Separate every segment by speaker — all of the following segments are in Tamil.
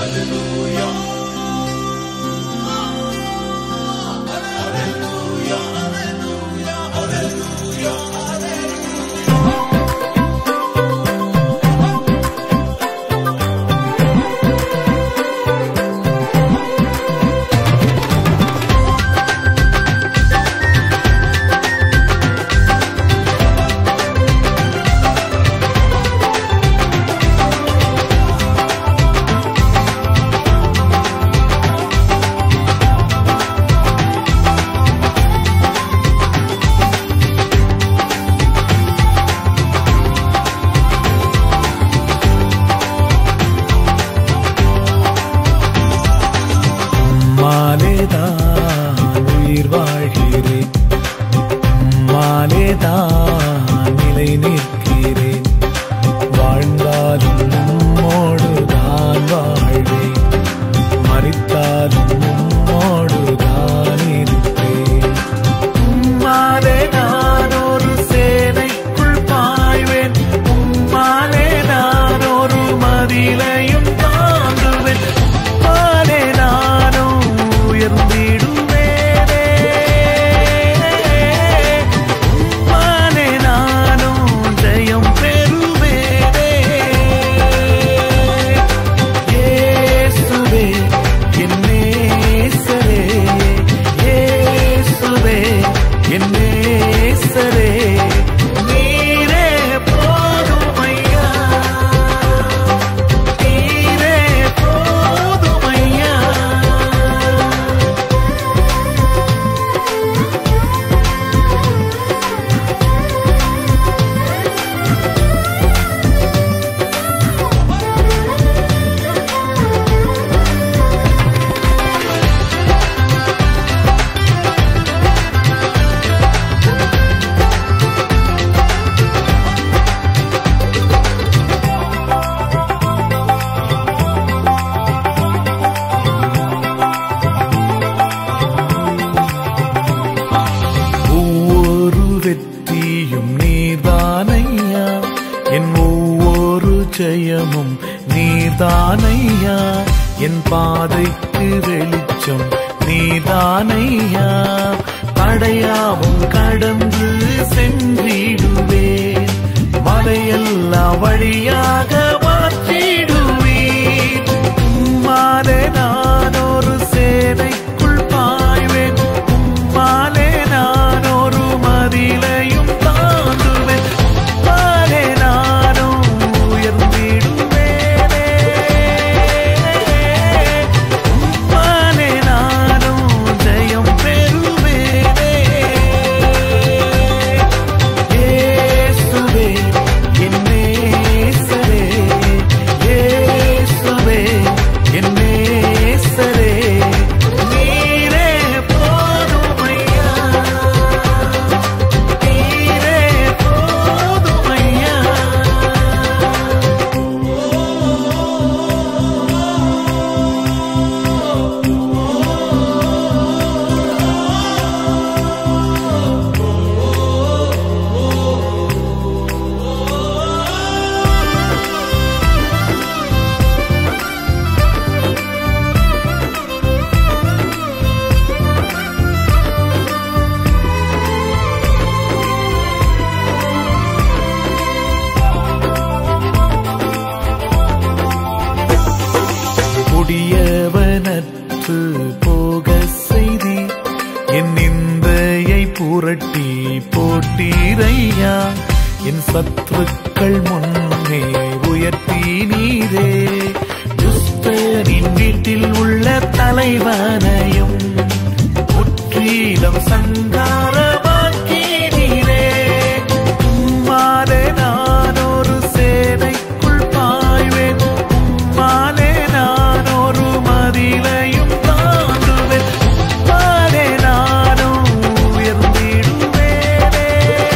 Speaker 1: மாலேதான் உயிர் வாழ்கிறேன் மாலேதான் நிலை நிற்கிறேன் வாழ்ந்தாலும் உம்மோடு தான் வாழ்வேன் மறித்தாலும் உம்மோடு தான் இருப்பேன் உம்மாலே நான் ஒரு சேனைக்குள் பாய்வேன் உம்மாலே நான் ஒரு மதிலையும் தாண்டுவேன் உம்மாலே நானும் உயர்ந்திடுவேனே உம்மாலே நானும் ஜெயம் பெறுவேனே இயேசுவே என் நேசரே இயேசுவே என் நேசரே நீரே போதுமையா நீரே போதுமையா ஒவ்வொரு வெற்றியும் நீர்தானையா என் ஒவ்வொரு ஜெயமும் நீர்தானையா என் பாதைக்கு வெளிச்சம் நீர்தானையா தடையாவும் கடந்து சென்றிடுவேன் மலையெல்லாம் வழியாக மாற்றிடுவேன் உம்மாலே நான் ஒரு சேனைக்குள் பாய்வேன் உம்மாலே நான் ஒரு மதிலையும் தாண்டுவேன் உம்மாலே நானும் உயர்ந்திடுவேனே உம்மாலே நானும் ஜெயம் பெறுவேனே இயேசுவே என் நேசரே இயேசுவே என் நேசரே நீரே போதுமையா நீரே போதுமையா கொடியவனற்று போக செய்தி என் நிந்தையை புரட்டி போட்டீரையா என் சத்துருக்கள் முன்னே உயர்த்தி நீரே துஷ்டரின் வீட்டில் உள்ள தலைவனையும் முற்றிலும் சங்காரமாக்கி நீரே உம்மாலே நான் ஒரு சேனைக்குள் பாய்வேன் உம்மாலே நான் ஒரு மதிலையும் தாண்டுவேன் உம்மாலே நானும் உயர்ந்திடுவேனே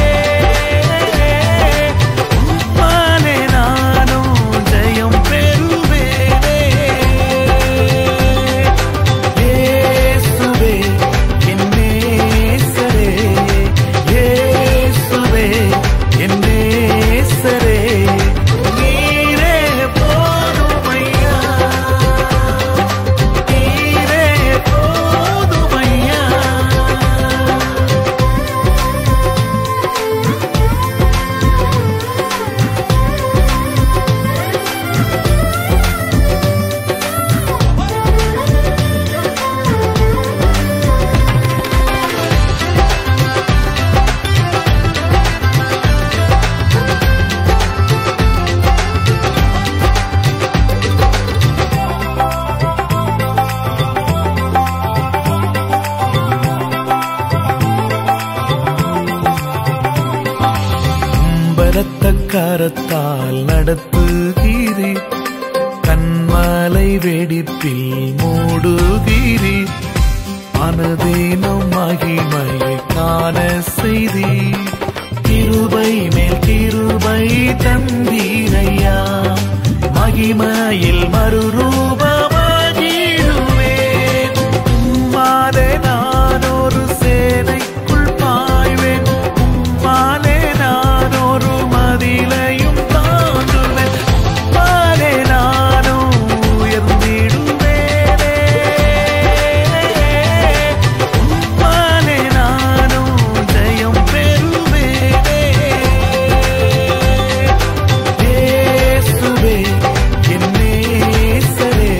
Speaker 1: உம்மாலே நானும் ஜெயம் பெறுவேனே இயேசுவே என் நேசரே நடத்துகிறீர் கண்மலை வெடிப்பில் மூடுகிறீர் அனுதினம் மகிமையை காண செய்தீர் கிருபை மேல் கிருபை தந்தீரையா மகிமையில் மறுரூபமாகிடுவேன் உம்மாலே நான் ஒரு சேனைக்குள் பாய்வேன் உம்மாலே நான் ஒரு மதிலையும் தாண்டுவேன் உம்மாலே நானும் உயர்ந்திடுவேனே உம்மாலே நானும் ஜெயம் பெறுவேனே இயேசுவே என் நேசரே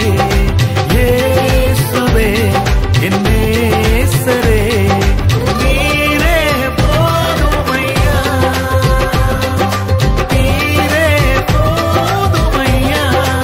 Speaker 1: இயேசுவே என் நேசரே நீரே போதுமையா நீரே போதுமையா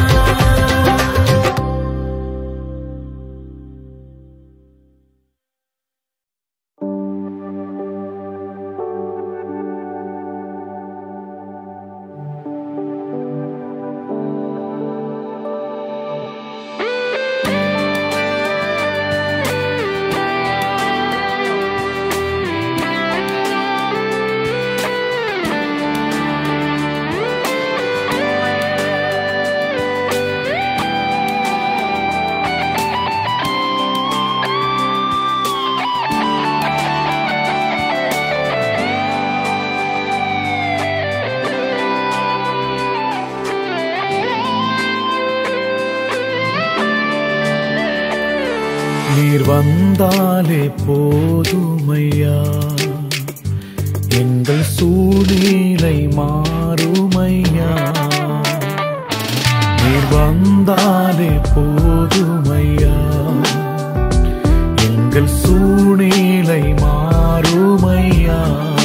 Speaker 1: நீர் வந்தாலே போதுமையா எங்கள் சூழ்நிலை மாறுமையா நீர் வந்தாலே போதுமையா எங்கள் சூழ்நிலை மாறுமையா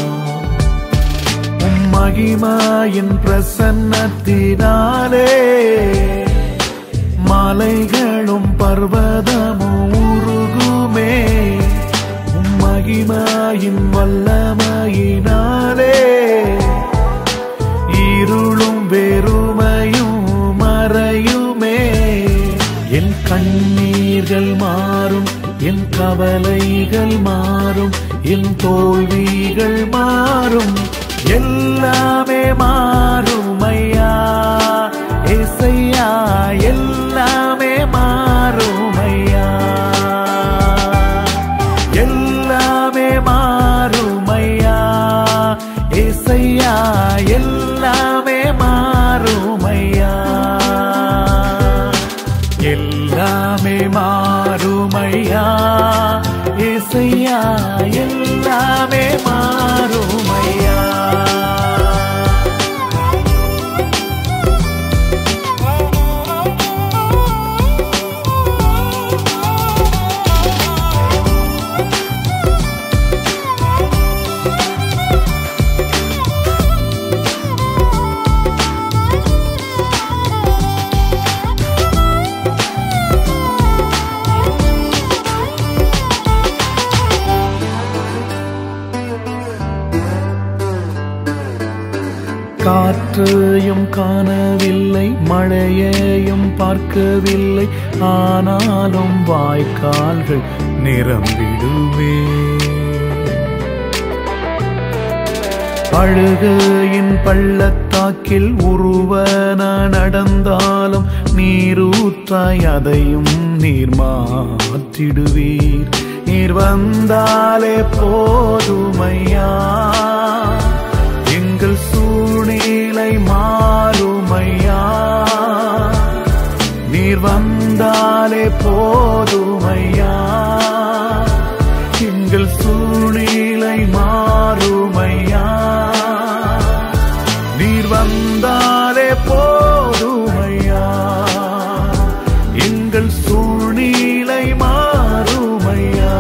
Speaker 1: உம் மகிமாயின் பிரசன்னத்தினாலே மலைகளும் பர்வதமும் உருகுமே உம் மகிமாயின் வல்லமையினாலே இருளும் வெறுமையும் மறையுமே என் கண்ணீர்கள் மாறும் என் கவலைகள் மாறும் என் தோல்விகள் மாறும் எல்லாமே மாறும் ஐயா ஏசையா எல்லாமே மாறும் ஐயா எல்லாமே மாறும் ஐயா ஏசையா எல்லாமே மாறும் ஐயா எல்லாமே மாறுமையா ஏசையா எல்லாமே மாறுமையா காற்றையும் காணவில்லை மழையையும் பார்க்கவில்லை ஆனாலும் வாய்க்கால்கள் நிரம்பிடுவே அழுகையின் பள்ளத்தாக்கில் உருவன நடந்தாலும் நீரூற்றாய் அதையும் நீர் மாற்றிடுவீர் நீர் வந்தாலே போதுமையா எங்கள் சூழ்நிலை மாறுமையா நீர் வந்தாலே போதுமையா எங்கள் சூழ்நிலை மாறுமையா நீர் வந்தாலே போதுமையா எங்கள் சூழ்நிலை மாறுமையா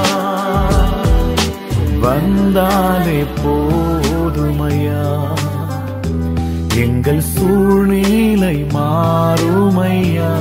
Speaker 1: வந்தாலே போதுமையா எங்கள் சூழ்நிலை மாறுமையா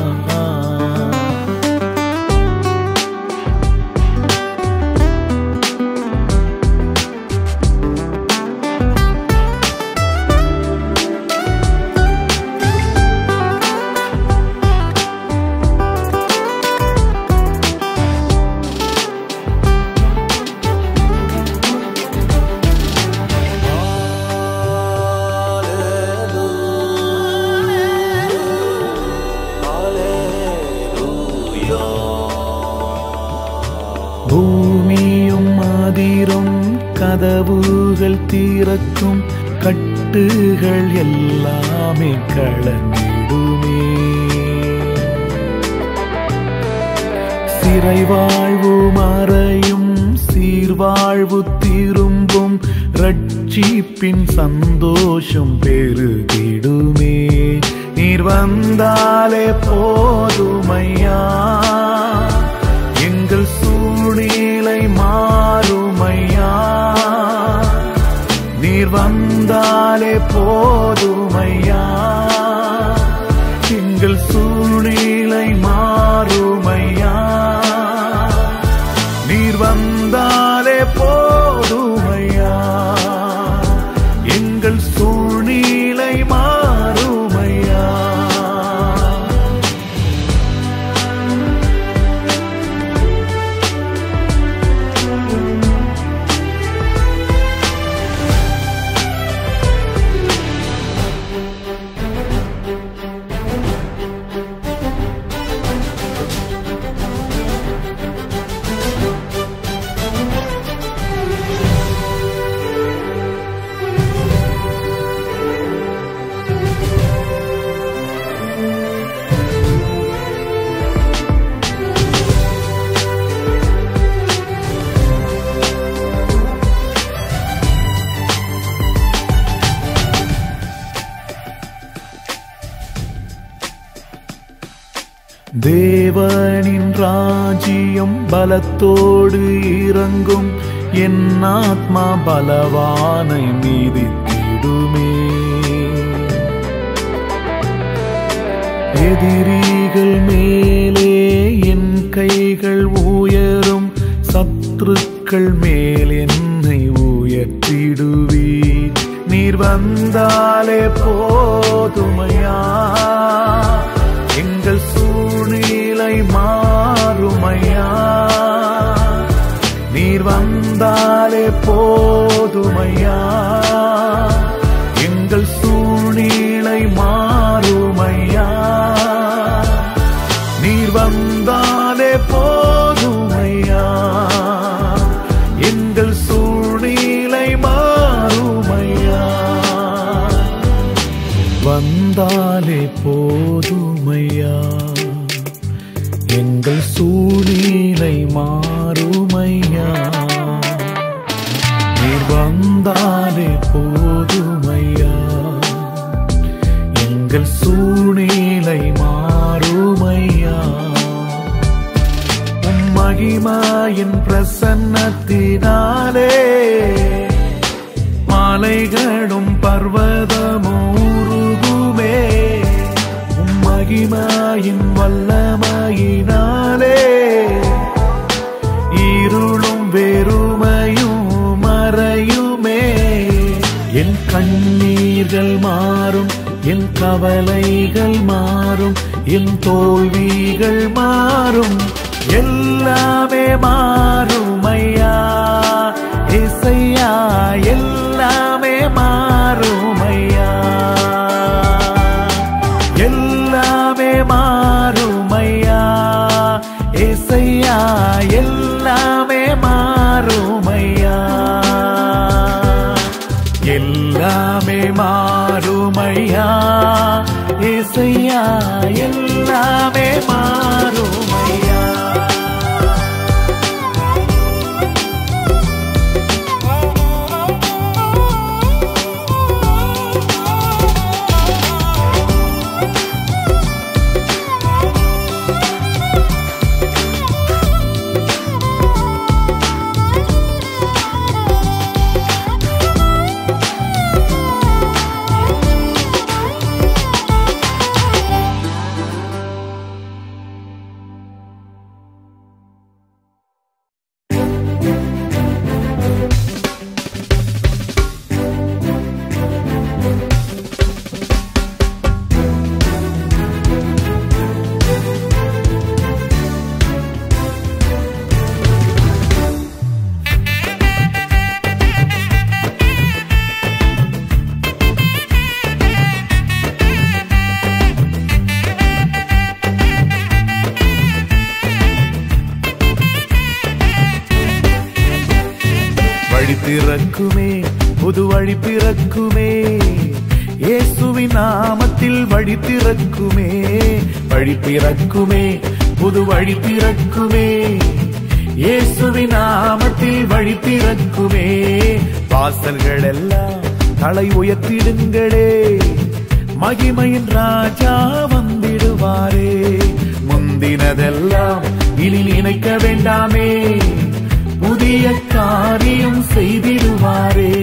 Speaker 1: தீரும் கதவுகள் தீரக்கும் கட்டுகள் எல்லாமே கலந்திடுமே சிறை வாழ்வு மறையும் சீர்வாழ்வு திரும்பும் ரட்சிப்பின் சந்தோஷம் பெருகிடுமே நீர் வந்தாலே போதுமையா எங்கள் சூழ்நிலை மாறுமையா நீர் வந்தாலே போதுமையா எங்கள் சூழ்நிலை மாறுமையா நீர் வந்தாலே போதுமையா எங்கள் சூழ்நிலை மாறுமையா தேவனின் ராஜ்யம் பலத்தோடு இறங்கும் என் ஆத்மா பலவானை மீதித்திடுமே எதிரிகள் மேலே என் கைகள் உயரும் சத்துருக்கள் மேல் என்னை உயர்த்திடுவி நீர் வந்தாலே போதுமையா எங்கள் சூழ்நிலை மாறுமையா நீர் வந்தாலே போதுமையா எங்கள் சூழ்நிலை மாறுமையா நீர் வந்தாலே போதுமையா எங்கள் சூழ்நிலை மாறுமையா வந்தாலே போதுமையா எங்கள் சூழ்நிலை மாறுமையா நீர் வந்தாலே போதுமையா எங்கள் சூழ்நிலை மாறுமையா உம் மகிமாயின் பிரசன்னத்தினாலே மாலைகளும் பர்வதமும் உருகுமே உம் மகிமாயின் வல்லமையினாலே இருளும் வெறுமையும் மறையுமே என் கண்ணீர்கள் மாறும் என் கவலைகள் மாறும் என் தோல்விகள் மாறும் எல்லாமே மாறும் ஐயா இசையா எல்லாமே மாறும் ஐயா எல்லாமே மாறும் ஐயா இசையா எல்லாமே மாறும் ஐயா எல்லாமே மாறுமையா இசையா எல்லாமே மாறுமையா வழி பிறக்குமே இயேசுவின் நாமத்தில் வழி திறக்குமே வழி பிறக்குமே புது வழி பிறக்குமே இயேசுவின் நாமத்தில் வழி பிறக்குமே வாசல்கள் எல்லாம் தலை உயர்த்திடுங்களே மகிமையின் ராஜா வந்திடுவாரே முந்தினதெல்லாம் இனி நினைக்க வேண்டாமே புதிய காரியம் செய்திடுவாரே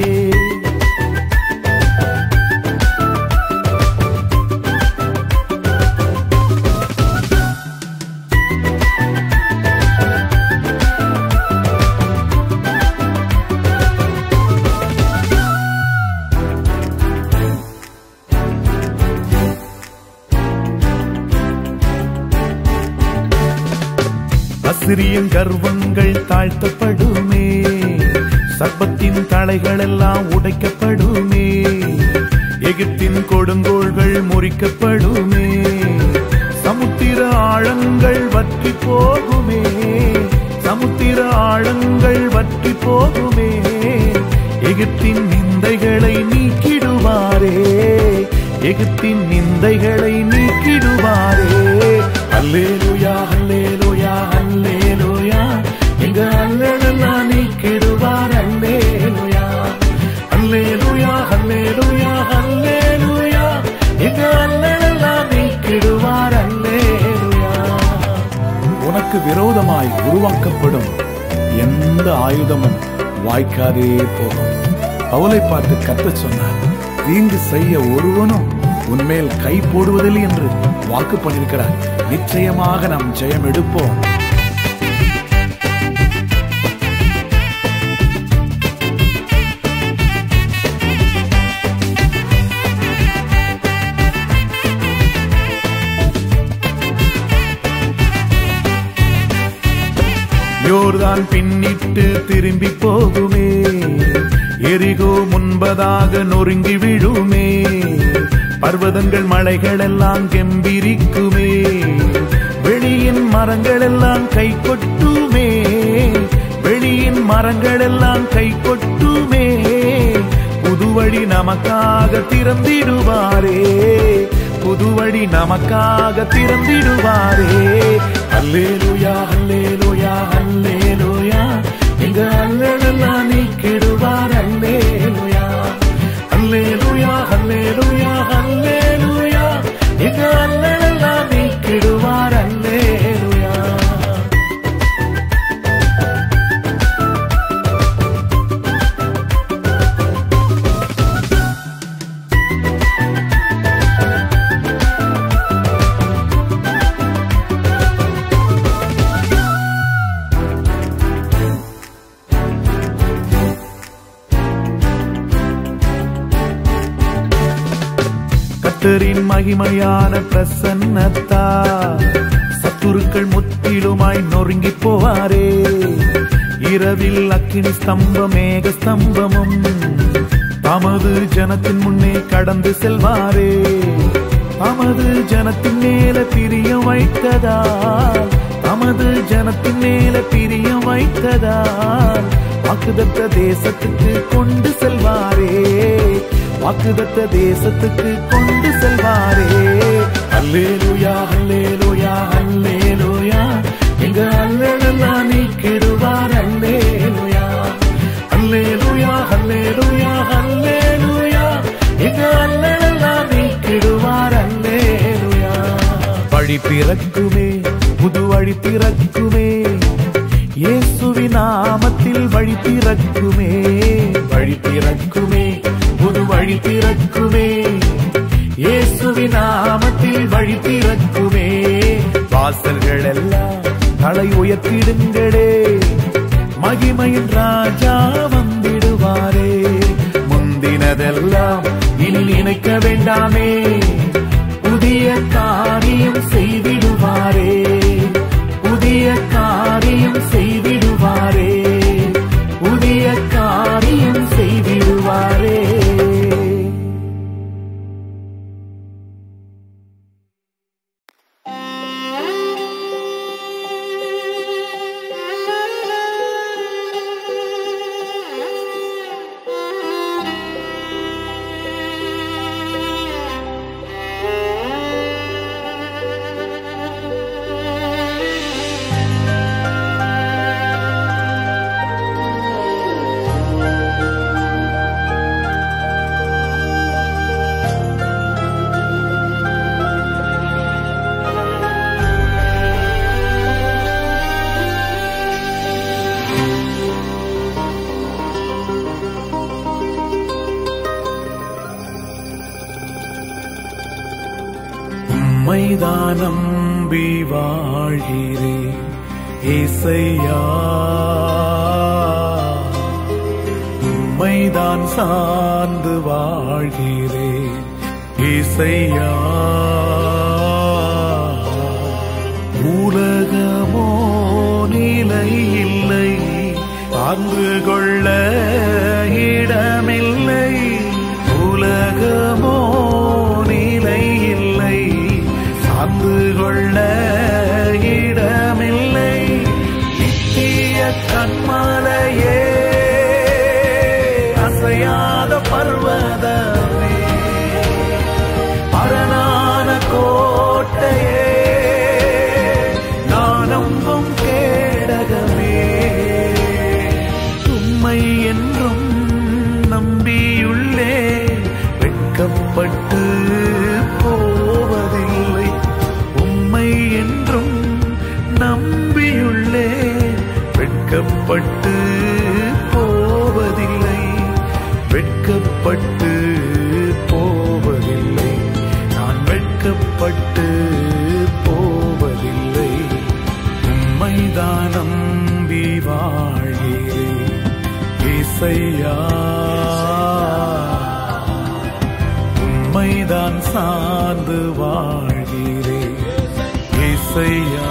Speaker 1: அசிரியன் கர்வங்கள் தாழ்த்தப்படுமே சர்ப்பத்தின் தலைகள் எல்லாம் உடைக்கப்படுமே எகிப்தின் கொடுங்கோள்கள் முறிக்கப்படுமே சமுத்திர ஆழங்கள் வற்றி போகுமே சமுத்திர ஆழங்கள் வற்றி போகுமே எகிப்தின் நிந்தைகளை நீக்கிடுவாரே எகிப்தின் நிந்தைகளை நீக்கிடுவாரே அல்லேலுயா அல்லேலுயா அல்லேலுயா எங்க அல்லலெல்லாம் நீக்கிடுவார் அல்லேலுயா அல்லேலுயா அல்லேலுயா அல்லேலுயா எங்க அல்லலெல்லாம் நீக்கிடுவார் அல்லேலுயா உனக்கு விரோதமாய் உருவாக்கப்படும் எந்த ஆயுதமும் வாய்க்காதே போகும் பவுலை பார்த்து கத்த சொன்னார் தீங்கு செய்ய ஒருவனும் உன்மேல் கை போடுவதில்லை என்று வாக்கு பண்ணியிருக்கிறார் நிச்சயமாக நாம் ஜெயம் எடுப்போம் யோர்தான் பின்னிட்டு திரும்பி போகுமே எரிகோ முன்பதாக நொறுங்கி விழுமே பர்வதங்கள் மலைகள் எல்லாம் கெம்பிரிக்குமே வெளியின் மரங்கள் எல்லாம் கை கொட்டுமே வெளியின் மரங்கள் எல்லாம் கை கொட்டுமே புதுவழி நமக்காக திறந்திடுவாரே புதுவழி நமக்காக திறந்திடுவாரே அல்லேலுயா அல்லேலுயா அல்லேலுயா எங்க அல்லலெல்லாம் நீக்கிடுவார் அல்லேலுயா அல்லேலுயா அல்லேலுயா அல்லேலுயா எங்க அல்லலெல்லாம் நீக்கிடுவார் அல்லேலுயா கத்தரின் மகிமையான பிரசன்னத்தா சத்துருக்கள் முற்றிலுமாய் நொறுங்கி போவாரே இரவில் அக்கினி ஸ்தம்பம் மேக ஸ்தம்பமும் தமது ஜனத்தின் முன்னே கடந்து செல்வாரே தமது ஜனத்தின் மேல பிரியம் வைத்ததால் தமது ஜனத்தின் மேல பிரியம் வைத்ததால் வாக்குதத்த தேசத்துக்கு கொண்டு செல்வாரே வாக்குதத்த தேசத்துக்கு கொண்டு செல்வாரே அல்லேலுயா அல்லேலுயா அல்லேலுயா எங்க அல்லலெல்லாம் நீக்கிடுவார் அல்லேலுயா அல்லேலுயா அல்லேலுயா அல்லேலுயா எங்க அல்லலெல்லாம் நீக்கிடுவார் அல்லேலுயா வழி பிறக்குமே புது வழி பிறக்குமே இயேசுவின் நாமத்தில் வழி பிறக்குமே வழி பிறக்குமே புது வழி பிறக்குமே இயேசுவின் நாமத்தில் வழி பிறக்குமே வாசல்கள் எல்லாம் தலை உயர்த்திடுங்களே மகிமையின் ராஜா வந்திடுவாரே முந்தினதெல்லாம் இனி நினைக்க வேண்டாமே புதிய காரியம் செய்திடுவாரே புதிய காரியம் செய்திடுவாரே புதிய காரியம் செய்திடுவாரே
Speaker 2: Thank you.
Speaker 1: நம்பி வாழ்கிறேன் ஏசையா உம்மைதான் சார்ந்து வாழ்கிறேன் ஏசையா உலகமோ நிலை இல்லை சார்ந்து கொள்ள இடமில்லை உலகமோ நிலை இல்லை சார்ந்து கொள்ள இடமில்லை நித்திய கண்மலையே அசையாத பர்வதமே அரணான கோட்டையே நான் நம்பும் கேடகமே உம்மை என்றும் நம்பியுள்ளே வெட்கப்பட்டு போவதில்லை உம்மை என்றும் நம்பியுள்ளே வெட்கப்பட்டு போவதில்லை வெட்கப்பட்டு போவதில்லை நான் வெட்கப்பட்டு போவதில்லை உம்மைதான் நம்பி வாழ்கிறேன் இசையா உம்மைதான் சார்ந்து வாழ்கிறேன் இசையா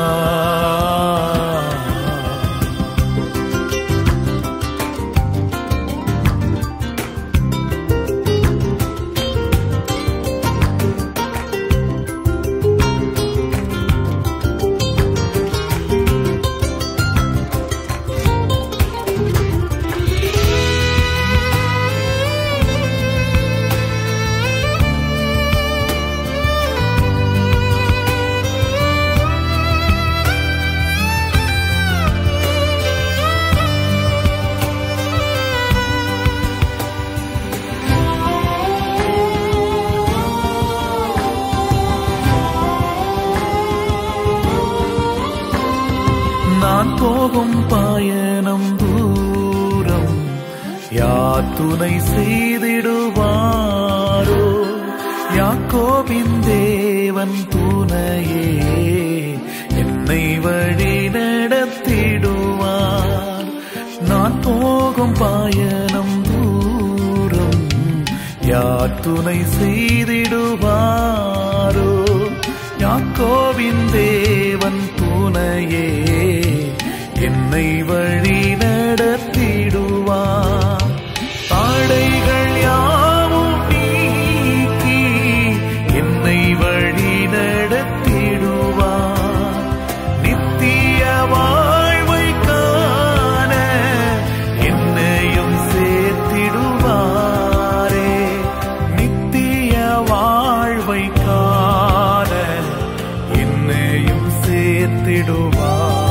Speaker 1: நான் போகும் பயணம் தூரம் யார் துணை செய்திடுவாரோ யாக்கோபின் தேவன் துணையே என்னை வழி நடத்திடுவார் நான் போகும் பயணம் தூரம் யார் துணை செய்திடுவாரோ யாக்கோவின் தேவன் துணையே என்னை வழி நடத்திடுவார் தாடைகள் யாவும் நீக்கி என்னை வழி நடத்திடுவார் நித்திய வாழ்வை காண என்னையும் சேர்த்திடுவாரே நித்திய வாழ்வை காண என்னையும் சேர்த்திடுவார்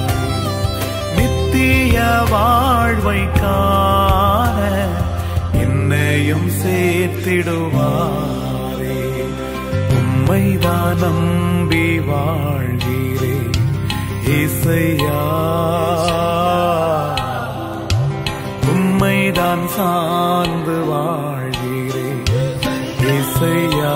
Speaker 1: நித்திய வாழ்வை காண என்னையும் சேர்த்திடுவாரே உம்மைதான் நம்பி வாழ்கிறேன் இசையா உம்மைதான் சார்ந்து வாழ்கிறேன் இசையா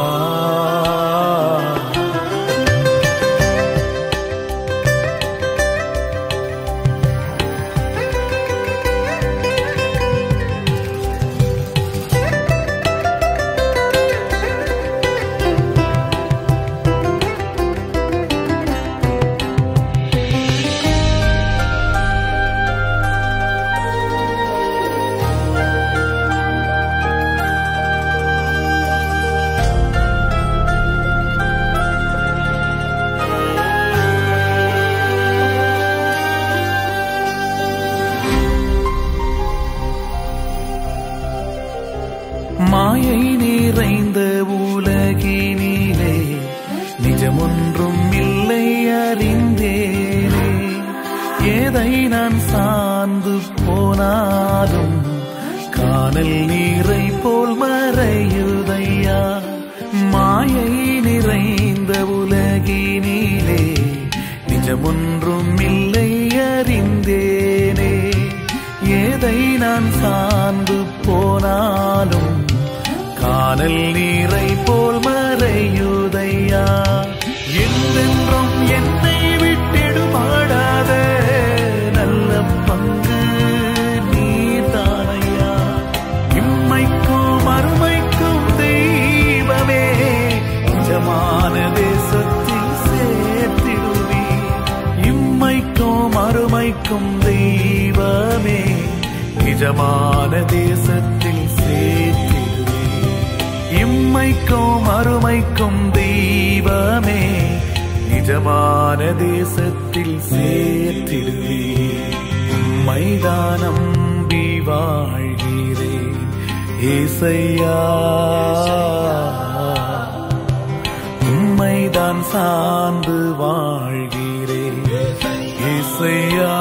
Speaker 1: மாயை நிறைந்த உலகினிலே நிஜமொன்றும் இல்லை அறிந்தேனே எதை நான் சார்ந்து போனாலும் காணல் நீரை போல் மறையுதையா மாயை நிறைந்த உலகினிலே நிஜமொன்றும் இல்லை அறிந்தேனே எதை நான் சார்ந்து போனாலும் காணல் நீரை போல் மறையுதையா அருமைக்கும் தெய்வமே நிஜமான தேசத்தில் சேர்த்திடுவே இம்மைக்கும் அருமைக்கும் தெய்வமே நிஜமான தேசத்தில் சேர்த்திடுவே உம்மைதான் நம்பி வாழ்கிறேன் ஏசையா உம்மைதான் சார்ந்து வாழ்கிறேன் இசையா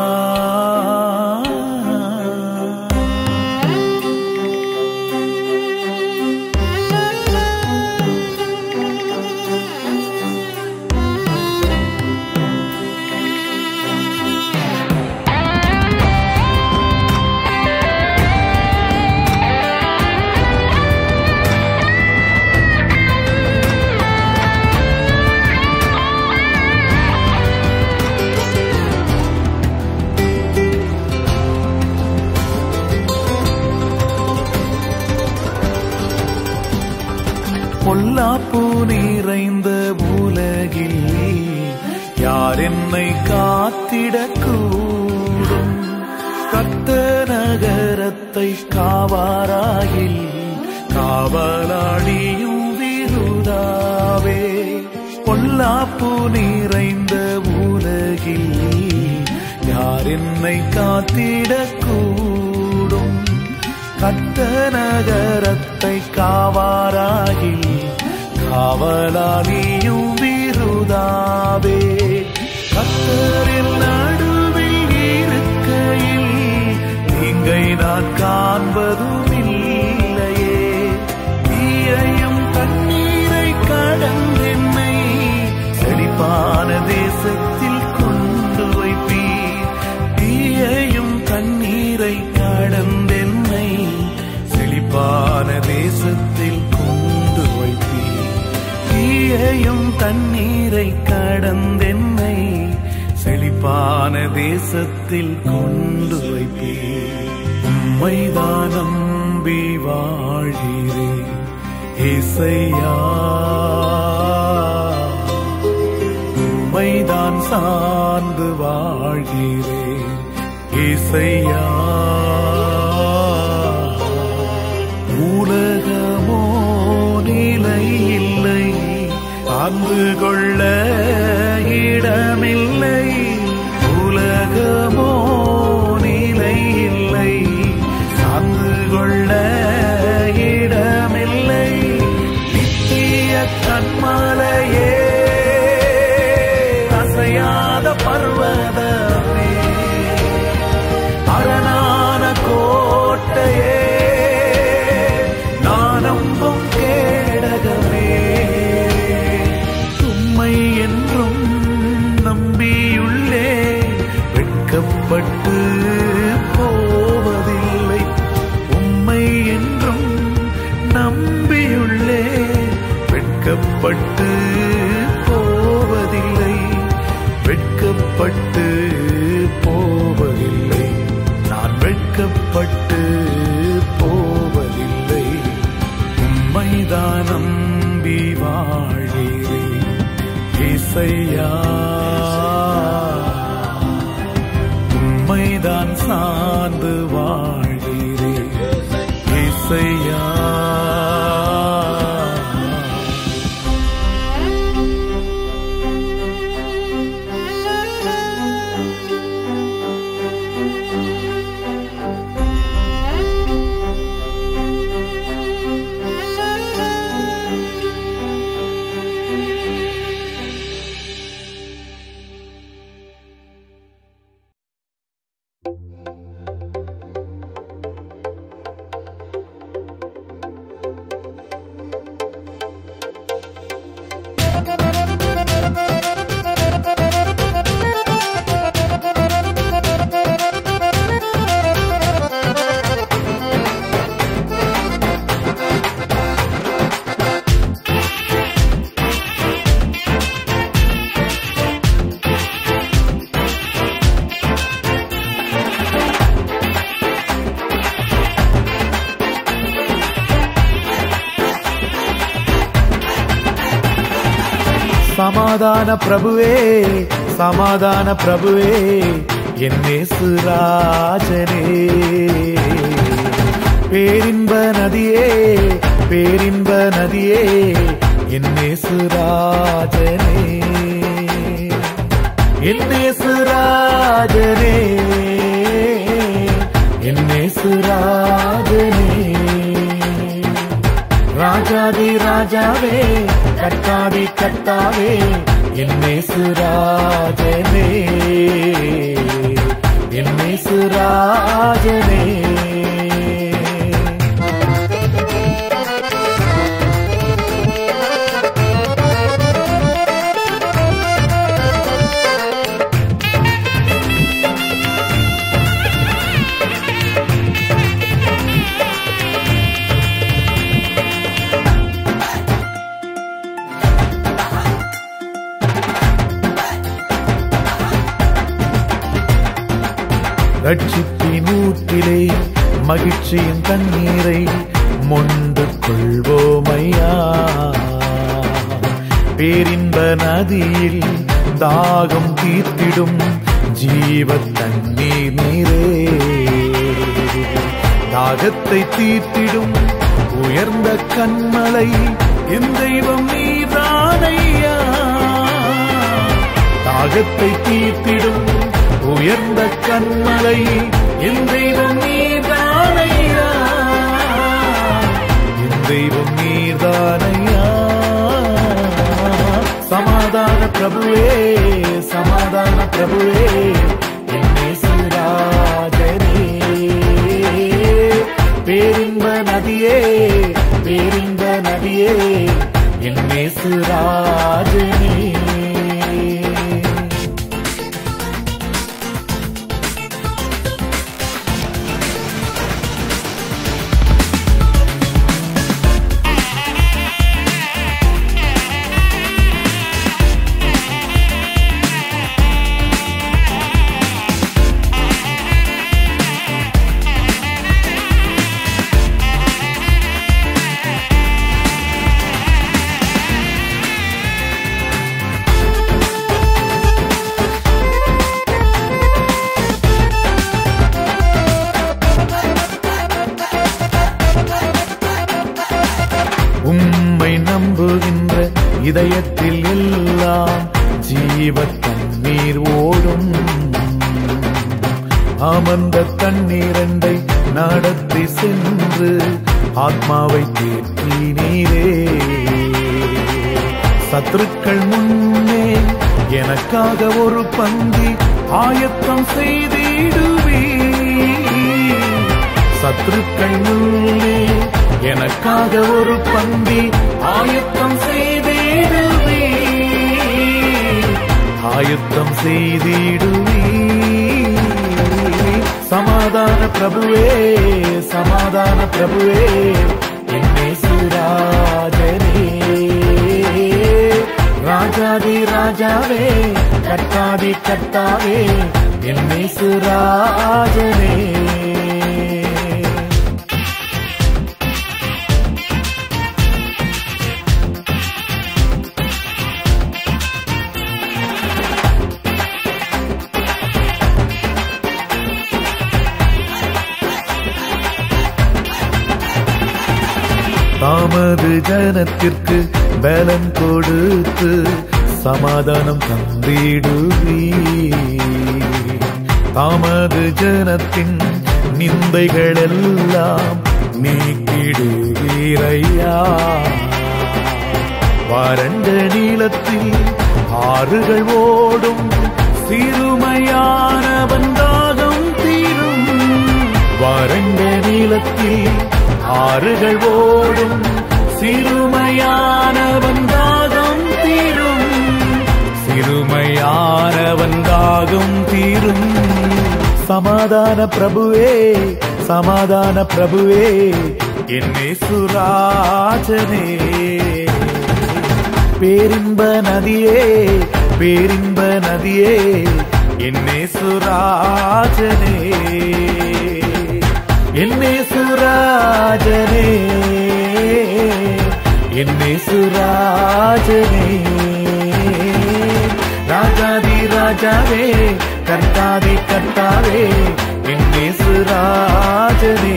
Speaker 1: பொல்லாப்பு நிறைந்த உலகில் யார் என்னை காத்திடக்கூடும் கத்த நகரத்தை காவாராயில் காவலாடியும் விருதாவே பொல்லாப்பு நிறைந்த உலகில் யார் என்னை காத்திடக்கூடும் கத்த நகரத்தை காவாராகி காவலாளியும் விருதாவே கத்தரில் நடுவில் இருக்கையில் நீங்கை நான் காண்பதும் இல்லையே தீயையும் தண்ணீரை கடந்தென்னை செழிப்பான தேசத்தில் கொண்டு வைப்பீர் தீயையும் தண்ணீரை கடந்தென்னை செழிப்பான தேசத்தில் கொண்டு வைப்பீர் தீயையும் தண்ணீரை கடந்தென்னை செழிப்பான தேசத்தில் கொண்டு வைப்பீர் உம்மைதான் நம்பி வாழ்கிறேன் இசையா உம்மைதான் சார்ந்து வாழ்கிறேன் இசையா உலகமோ நிலை இல்லை அன்பு கொள்ள இடமில்லை உலகமோ நிலை இல்லை சார்ந்து கொள்ள இடமில்லை நித்திய கண்மலையே அசையாத பர்வதமே அரணான கோட்டையே நான் நம்பும் கேடகமே உம்மை என்றும் நம்பியுள்ளே வெட்கப்பட்டு போவதில்லை உம்மை என்றும் நம்பியுள்ளே வெட்கப்பட்டு போவதில்லை வெட்கப்பட்டு போவதில்லை நான் வெட்கப்பட்டு போவதில்லை உம்மைதான் நம்பி வாழ்கிறேன் இசையா உம்மைதான் சார்ந்து வாழ்கிறேன் இசையா சமாதான பிரபுவே சமாதான பிரபுவே என்னேசு ராஜனே பேரின்ப நதியே பேரின்ப நதியே என்னேசு ராஜனே என்னேசு ராஜனே என்னேசு ராஜனே ராஜாதி ராஜாவே கட்டாதி கட்டாவே என்னேசு ராஜனே என்னேசு ராஜனே ரட்சிப்பின் ஊற்றிலே மகிழ்ச்சியின் தண்ணீரை மொண்டு கொள்வோமையா பேரின்ப நதியில் தாகம் தீர்த்திடும் ஜீவ தண்ணீர் நீரே தாகத்தை தீர்த்திடும் உயர்ந்த கண்மலை என் தெய்வம் நீதானையா தாகத்தை தீர்த்திடும் உயர்ந்த கண்மலை என் தெய்வம் நீதானையா என் தெய்வம் நீதானையா சமாதான பிரபுவே சமாதான பிரபுவே என்னை சுராஜனே பேரின்ப நதியே பேரின்ப நதியே என்னை சுராஜனே உம்மை நம்புகின்ற இதயத்தில் எல்லாம் ஜீவ தண்ணீர் ஓடும் அமர்ந்த தண்ணீரண்டை நடத்தி சென்று ஆத்மாவை தேற்றினீரே சத்துருக்கள் முன்னே எனக்காக ஒரு பந்தி ஆயத்தம் செய்திடுவே சத்துருக்கள் முன்னே எனக்காக ஒரு பந்தி ஆயத்தம் செய்திடுவே ஆயத்தம் செய்திடுவே சமாதான பிரபுவே சமாதான பிரபுவே என்னை சுராஜனே ராஜாதி ராஜாவே கட்டாதி கட்டாவே என்னை சுராஜனே தாமது ஜனத்திற்கு பலம் கொடுத்து சமாதானம் தந்திடுவீ தாமது ஜனத்தின் நிந்தைகள் எல்லாம் நீக்கிடுவீரையா வறண்ட நீளத்தில் ஆறுகள் ஓடும் சிறுமையானவன் தாகம் தீரும் வறண்ட நீளத்தில் ஆறுகள் ஓடும் சிறுமையானவன் தாகம் தீரும் சிறுமையானவன் தாகம் தீரும் சமாதான பிரபுவே சமாதான பிரபுவே என்னே சுராஜனே பேரின்ப நதியே பேரின்ப நதியே என்னே சுராஜனே என்னே சுராஜனே என்னே சுராஜனே ராஜாதி ராஜாவே கர்த்தாவே கர்த்தாவே என்னேசு ராஜனே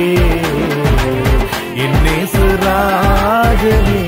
Speaker 1: என்னேசு ராஜனே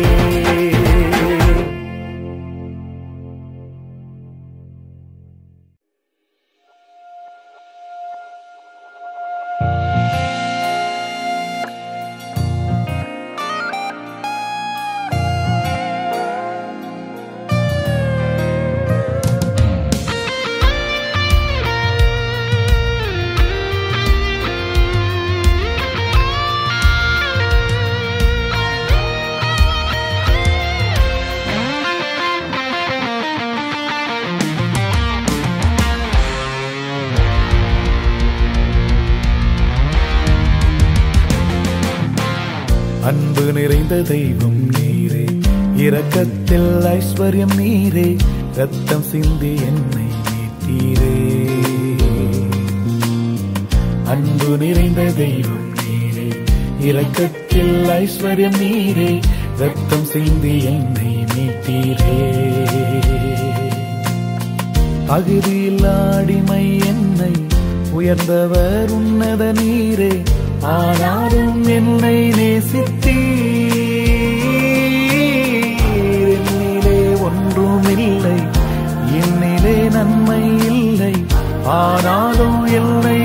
Speaker 1: அன்பு நிறைந்த தெய்வம் நீரே இரக்கத்தில் ஐஸ்வர்யம் நீரே ரத்தம் சிந்தி என்னை மீட்டீரே அன்பு நிறைந்த தெய்வம் நீரே இரக்கத்தில் ஐஸ்வர்யம் நீரே ரத்தம் சிந்தி என்னை மீட்டீரே தகுதியில்லா அடிமை என்னை உயர்ந்தவர் உன்னத நீரே ஆனாலும் என்னை நேசித்தீர் என்னிலே ஒன்றுமில்லை என்னிலே நன்மை இல்லை ஆனாலும் என்னை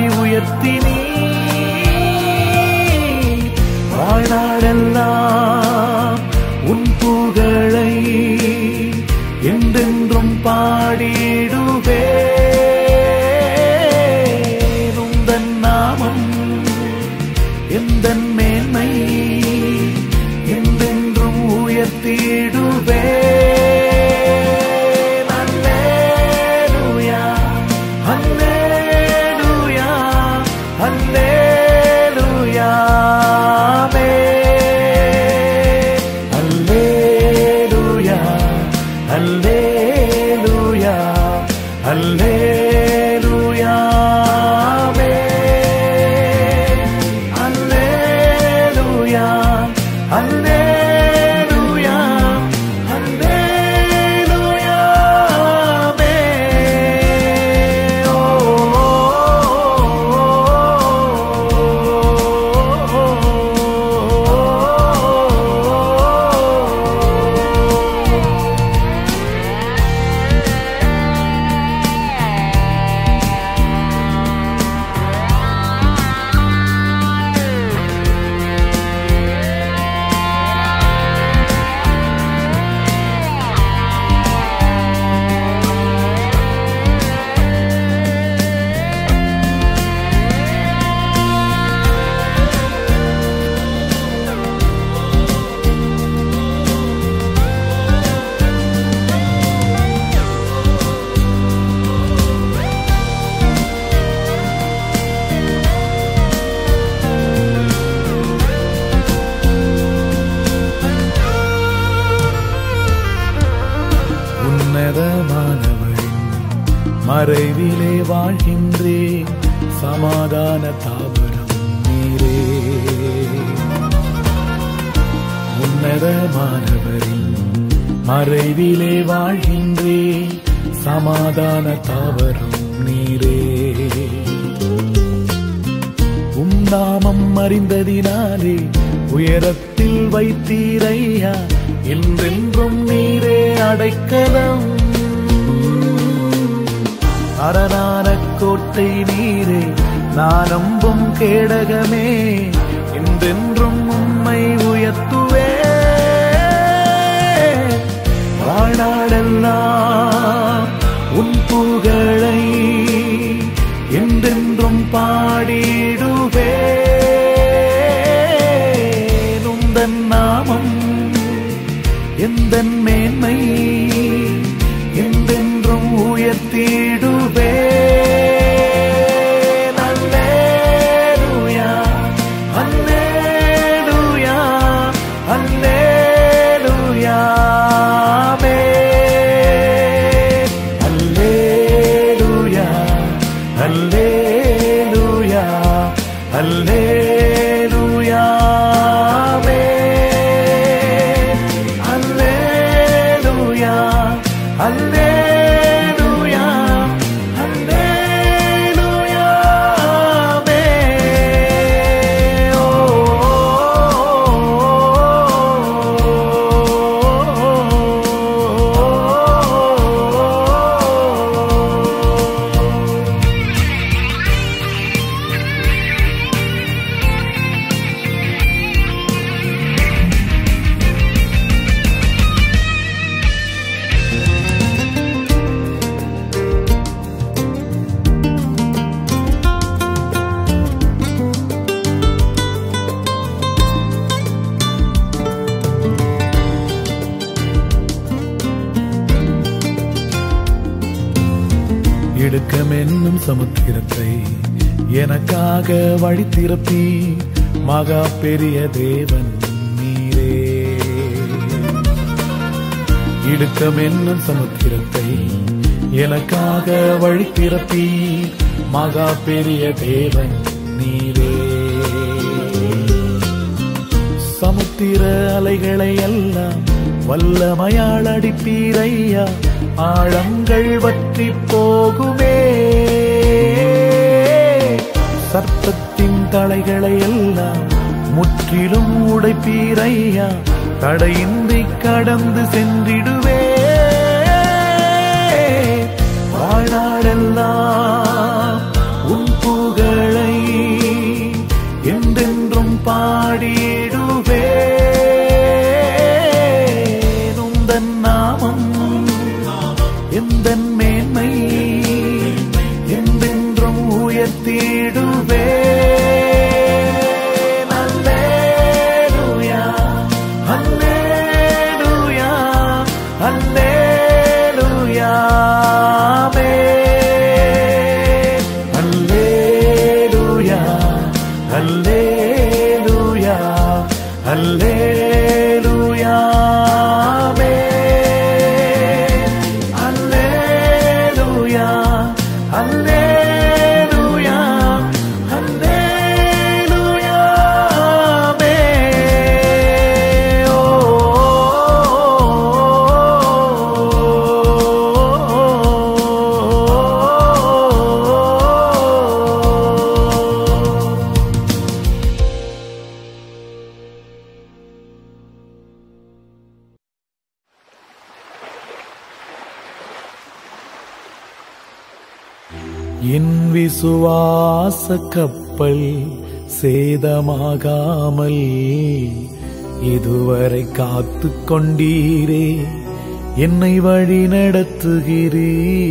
Speaker 1: உயர்த்தினீர் வாழ்நாளெல்லாம் உன் புகழை என்றென்றும் பாடிடுவே உந்தன் நாமம் எந்த மேன்மை என்றென்றும் உயர்த்திடுவே அல்லேலூயா அல்லேலூயா அல்லேலூயா அல்லேலூயா அல்லேலூயா அல்லேலூயா அல்லேலூயா அல்லேலூயா அல்லேலூயா உன்னதமானவரின் மறைவிலே வாழ்கின்றேன் சமாதான தாபரம் நீரே உன்னதமானவரின் மறைவிலே வாழ்கின்றேன் சமாதான தாவரம் நீரே உம் நாமம் அறிந்ததினாலே உயரத்தில் வைத்தீரையா என்றென்றும் நீரே அடைக்கலம் அரணான கோட்டை நீரே நான் நம்பும் கேடகமே என்றென்றும் உம்மை உயர்த்துவே வாழ்நாளெல்லாம் உன் புகழை என்றென்றும் பாடிடுவே உந்தன் நாமம் எந்த மேன்மை என்றென்றும் உயர்த்திடுவே அல்லேலூயா அல்லேலூயா அல்லேலூயா அல்லேலூயா அல்லேலூயா அல்லேலூயா அல்லேலூயா அல்லேலூயா இடுக்கம் என்னும் சமுத்திரத்தை எனக்காக வழி திறப்பி மகா பெரிய தேவன் நீரே இடுக்கம் என்னும் சமுத்திரத்தை எனக்காக வழி திறப்பி மகா பெரிய தேவன் நீரே சமுத்திர அலைகளை எல்லாம் வல்லமையால் அடிப்பீரையா ஆழங்கள் வற்றி போகுமே சர்ப்பத்தின் தலைகளை எல்லாம் முற்றிலும் உடைப்பீரையா தடையின்றி கடந்து சென்றிடுவே வாழ்நாளெல்லாம் உன் புகழை என்றென்றும் பாடிடுவே உந்தன் நாமம் எந்த மேன்மை என்றென்றும் உயர்த்திடுவே அல்லேலூயா அல்லேலூயா அல்லேலூயா அல்லேலூயா அல்லேலூயா அல்லேலூயா அல்லேலூயா அல்லேலூயா அல்லேலூயா என் விசுவாச கப்பல் சேதமாகாமல் இதுவரை காத்து கொண்டீரே என்னை வழி நடத்துகிறீ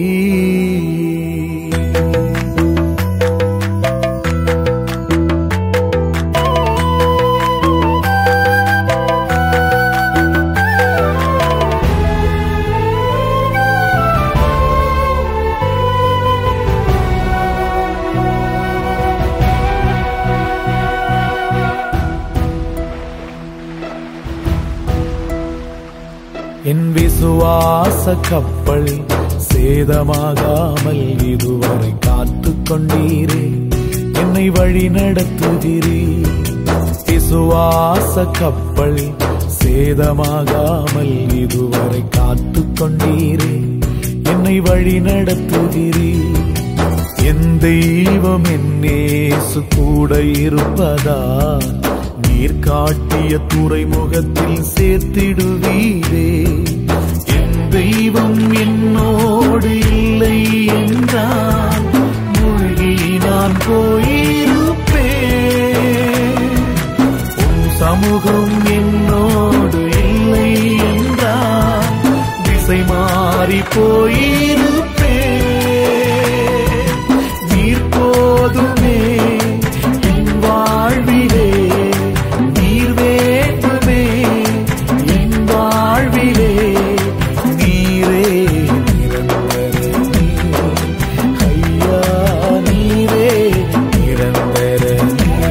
Speaker 1: என் விசுவாச கப்பல் சேதமாகாமல் இதுவரை காத்து கொண்டீரே என்னை வழி நடத்துகிறீ விசுவாச கப்பல் சேதமாகாமல் இதுவரை காத்து கொண்டீரே என்னை வழி நடத்துகிறீ என் தெய்வம் என்னேசு கூட இருப்பதா நீர் காட்டிய துறைமுகத்தில் சேர்த்திடுவீரே என் தெய்வம் என்னோடு இல்லை என்றால் மூழ்கி நான் போயிருப்பேன் உன் சமூகம் என்னோடு இல்லை என்றால் திசை மாறி போயிருப்பேன் நீர் போதுமே என் வாழ்விலே நீர் வேண்டுமே என் வாழ்விலே நீரே நிரந்தரமே ஐயா நீரே நிரந்தரமே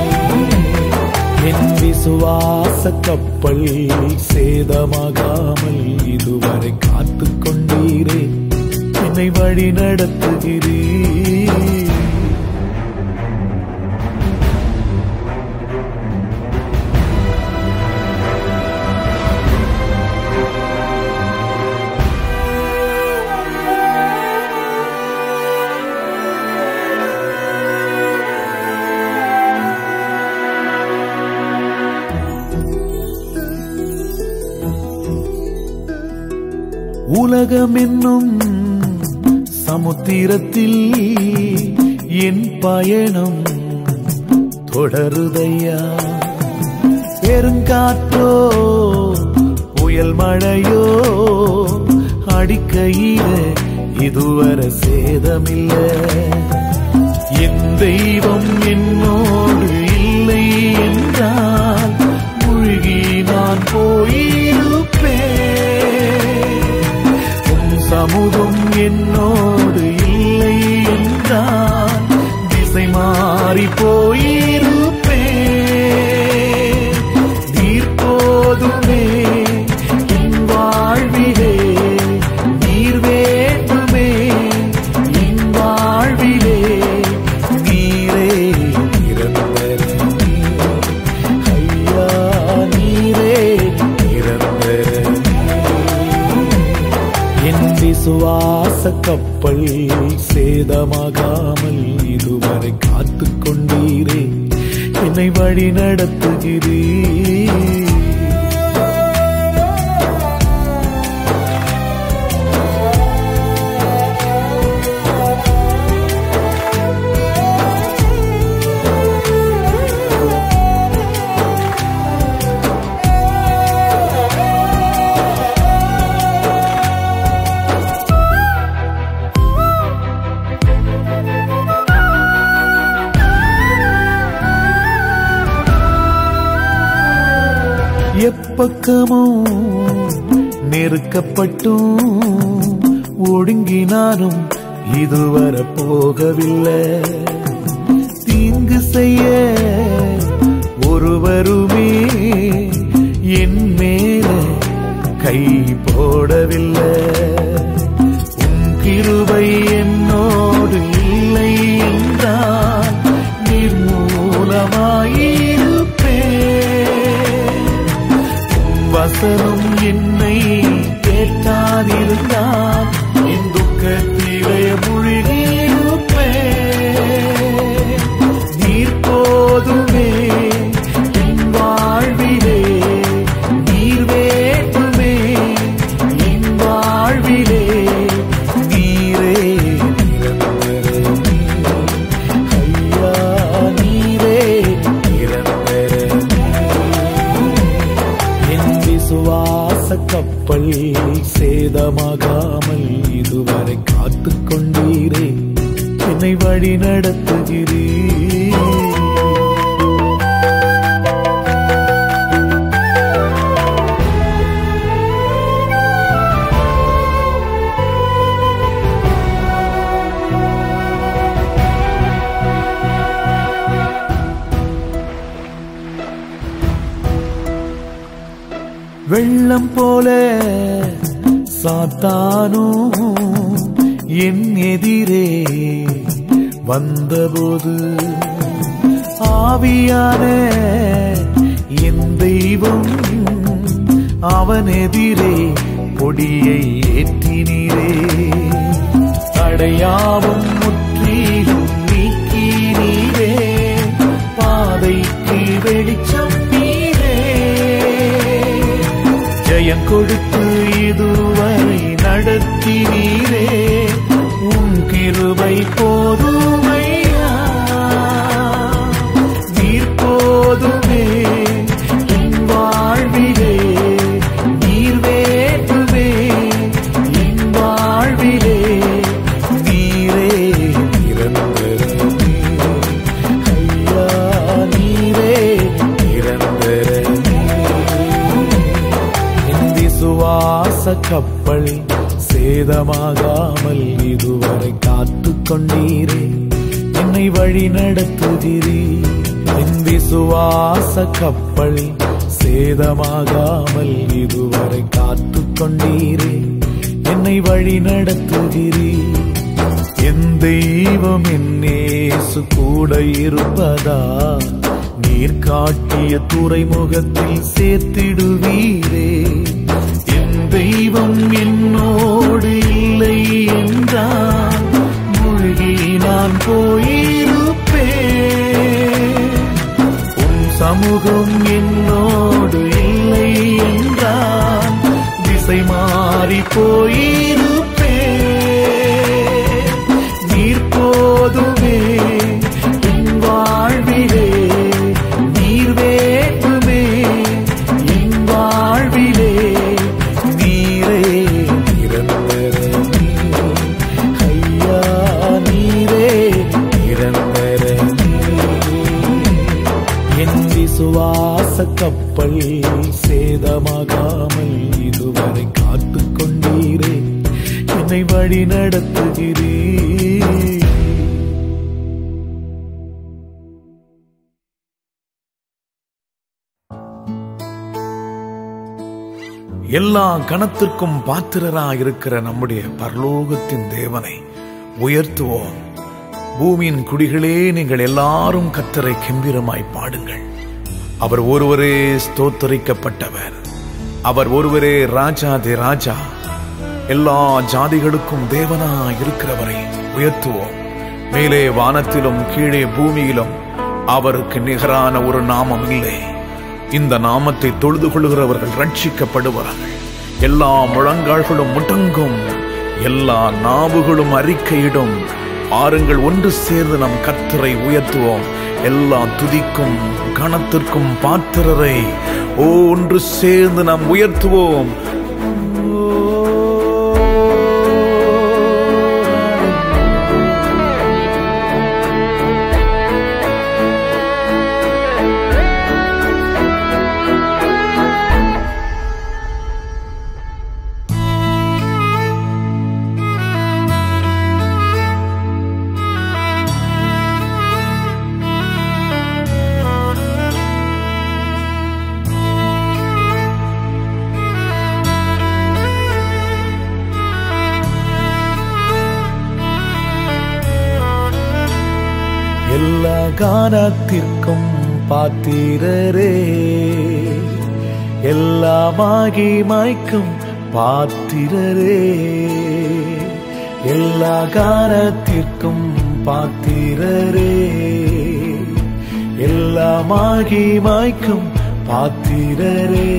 Speaker 1: என் விசுவாச கப்பல் சேதமாகாமல் இதுவரை காத்து கொண்டீரே என்னை வழி நடத்துகிறீர் உலகம் என்னும் சமுத்திரத்தில் என் பயணம் தொடருதையா பெருங்காற்றோ புயல் மழையோ அடிக்கையில இதுவரை சேதமில்லை என் தெய்வம் என்னோடு இல்லை என்றால் மூழ்கி நான் போயிருப்பேன் உன் சமூகம் என்னோடு இல்லை என்றால் திசை மாறி போயிருப்பேன் நீர் போதுமே என் வாழ்விலே நீர் வேண்டுமே என் வாழ்விலே நீரே நிரந்தரமே ஐயா நீரே நிரந்தரமே என் விசுவாச கப்பல் சேதமாகாமல் இதுவரை காத்துக் கொண்டீரே என்னை வழி நடத்துகிறீர் எப்பக்கமும் நெருக்கப்பட்டும் ஒடுங்கினாலும் இதுவரை போகவில்லை தீங்கு செய்ய ஒருவருமே என் மேல கை போடவில்லை உன் கிருபை என்னோடு இல்லை என்றால் நிர்மூலமாயிருப்பேன் உம் வசனம் என்னை கேட்டாதிருந்தால் என் துக்கத்திலே முழுகியிருப்பேன் நீர் போதுமே என் வாழ்விலே நீர் வேண்டுமே என் வாழ்விலே நீரே நிரந்தரமே ஐயா நீரே நிரந்தரமே என் விசுவாச கப்பல் சேதமாகாமல் இதுவரை காத்துக் கொண்டீரே என்னை வழி நடத்துகிறீர் வெள்ளம் போல சாத்தானும் என் எதிரே வந்தபோது ஆவியான என் தெய்வம் அவன் எதிரே கொடியை ஏற்றினீரே அடையாவும் முற்றிலும் நீக்கினீரே பாதைக்கு வெளிச்சம் நீரே ஜெயம் கொடுத்து இதுவரை நடத்தினீரே உன் கிருபை போதுமையா நீர் போதுமே என் வாழ்விலே நீர் வேண்டுமே என் வாழ்விலே நீரே நிரந்தரமே ஐயா நீரே நிரந்தரமே என் விசுவாச கப்பல் சேதமாகாமல் இதுவரை காத்துக் கொண்டீரே என்னை வழி நடத்துகிறீர் என் விசுவாச கப்பல் சேதமாகாமல் இதுவரை காத்துக் கொண்டீரே என்னை வழி நடத்துகிறீர் என் தெய்வம் என்னேசு கூட இருப்பதா நீர் காட்டிய துறைமுகத்தில் சேர்த்திடுவீரே என் தெய்வம் என்னோடு இல்லை என்றால் மூழ்கி நான் போயிருப்பேன் உன் சமூகம் என்னோடு இல்லை என்றால் திசை மாறி போயிருப்பேன் நீர் போதுமே என் வாழ்விலே நீர் வேண்டுமே என் வாழ்விலே நீரே நிரந்தரமே ஐயா நீரே நிரந்தரமே என் விசுவாச கப்பல் சேதமாகாமல் இதுவரை காத்துக் கொண்டீரே என்னை வழி நடத்துகிறீர் எல்லா கணத்திற்கும் பாத்திரராய் இருக்கிற நம்முடைய பரலோகத்தின் தேவனை உயர்த்துவோம் பூமியின் குடிகளே நீங்கள் எல்லாரும் கத்தரை கெம்பீரமாய் பாடுங்கள் அவர் ஒருவரே ஸ்தோத்தரிக்கப்பட்டவர் அவர் ஒருவரே ராஜாதி ராஜா எல்லா ஜாதிகளுக்கும் தேவனாய் இருக்கிறவரை உயர்த்துவோம் மேலே வானத்திலும் கீழே பூமியிலும் அவருக்கு நிகரான ஒரு நாமம் இல்லை இந்த நாமத்தை தொழுது கொள்கிறவர்கள் ரட்சிக்கப்படுவார்கள் எல்லா முழங்கால்களும் முடங்கும் எல்லா நாவுகளும் அறிக்கையிடும் ஆறுங்கள் ஒன்று சேர்ந்து நம் கர்த்தரை உயர்த்துவோம் எல்லா துதிக்கும் கணத்திற்கும் பாத்திரரை ஓ ஒன்று சேர்ந்து நாம் உயர்த்துவோம் எல்லா கானத்திற்கும் பாத்திரரே எல்லா மாய்க்கும் பாத்திரரே எல்லா கானத்திற்கும் பாத்திரரே எல்லா மாய்க்கும் பாத்திரரே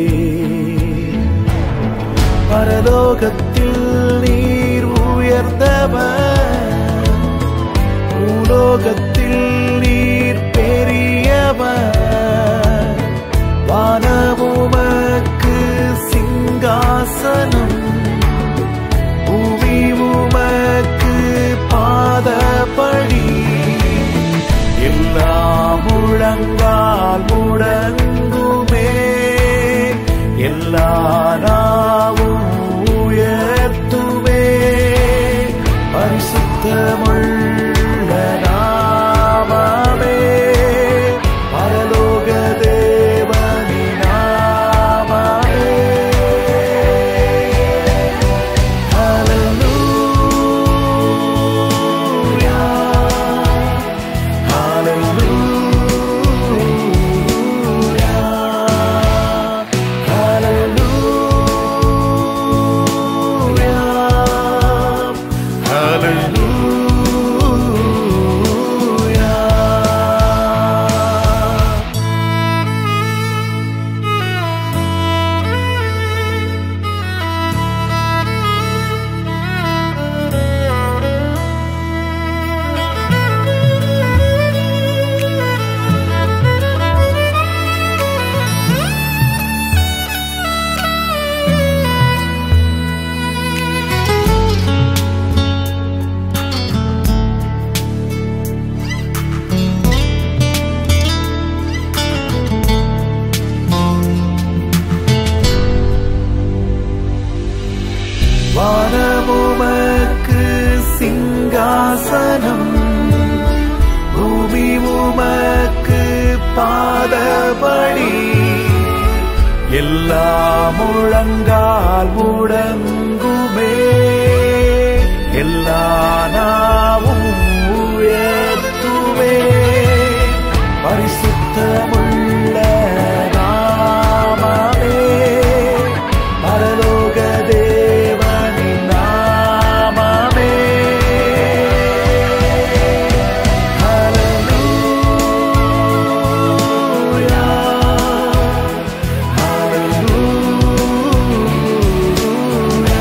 Speaker 1: பரலோகத்தில் நீர் உயர்ந்தவர் பூலோகத்தில் நீர் பெரியவர் வானமுமக்கு சிங்காசனம் பூமி உமக்கு பாதபடி எல்லா முழங்கால் முடங்குமே எல்லா நாவும் உயர்த்துமே பரிசுத்தமுள்ள நாமமே பரலோக தேவனி நாமமே Hallelujah. Hallelujah. Hallelujah. Hallelujah. வானமுமக்கு சிங்காசனம் பூமி உமக்கு பாதபடி எல்லா முழங்கால் முடங்குமே எல்லா நாவும் உயர்த்துமே பரிசுத்தமுள்ள நாமமே பரலோக தேவனின் நாமமே Hallelujah.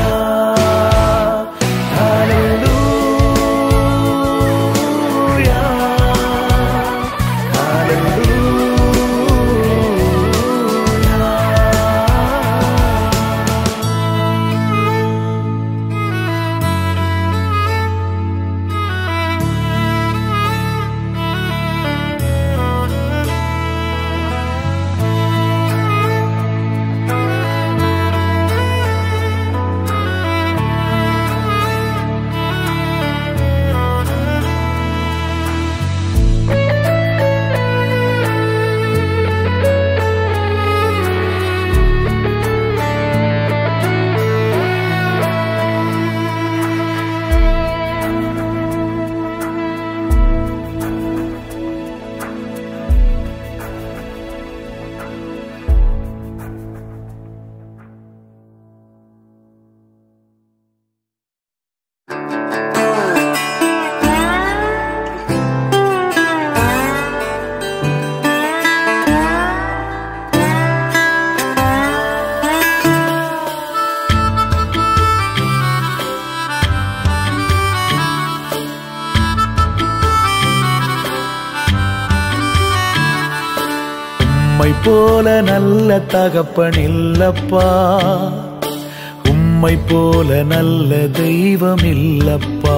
Speaker 1: உம்மை போல நல்ல தகப்பன் இல்லப்பா உம்மை போல நல்ல தெய்வம் இல்லப்பா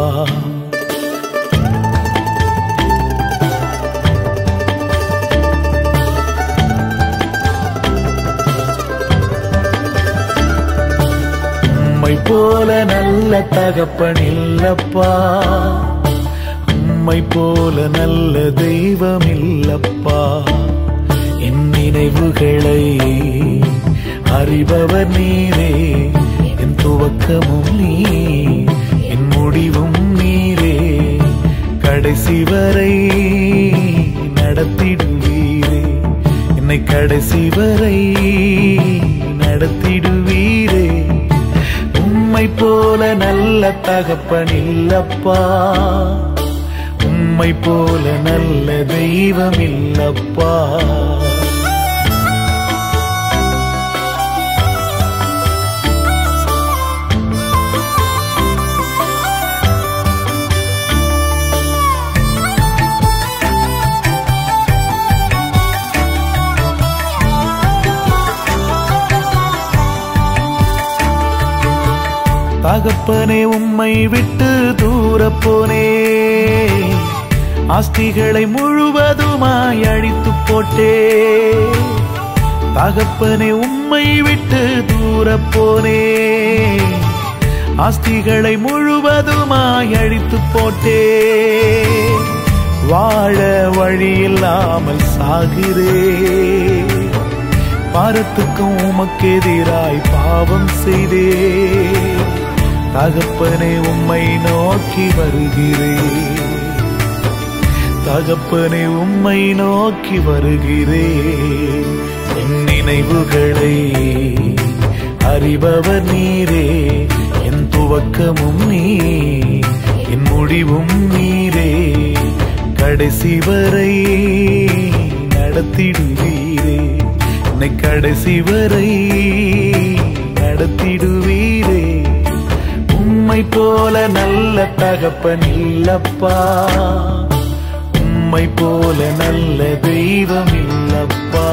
Speaker 1: உம்மை போல நல்ல தகப்பன் இல்லப்பா உம்மை போல நல்ல தெய்வம் இல்லப்பா என் நினைவுகளை அறிபவர் நீரே என் துவக்கமும் நீ என் முடிவும் நீரே கடைசி வரை நடத்திடுவீரே என்னை கடைசி வரை நடத்திடுவீரே உம்மை போல நல்ல தகப்பன் இல்லப்பா உம்மை போல நல்ல தெய்வம் இல்லப்பா தகப்பனே உம்மை விட்டு தூர போனே ஆஸ்திகளை முழுவதுமாய் அழித்து போட்டே தகப்பனே உம்மை விட்டு தூர போனே ஆஸ்திகளை முழுவதுமாய் அழித்து போட்டே வாழ வழியில்லாமல் சாகிறே பாரத்துக்கும் உமக்கு எதிராய் பாவம் செய்தே தகப்பனே உம்மை நோக்கி வருகிறேன் தகப்பனே உம்மை நோக்கி வருகிறேன் என் நினைவுகளை அறிபவர் நீரே என் துவக்கமும் நீ என் முடிவும் நீரே கடைசி வரை நடத்திடுவீரே என்னை கடைசி வரை நடத்திடுவீரே உம்மை போல நல்ல தகப்பன் இல்லப்பா உம்மை போல நல்ல தெய்வம் இல்லப்பா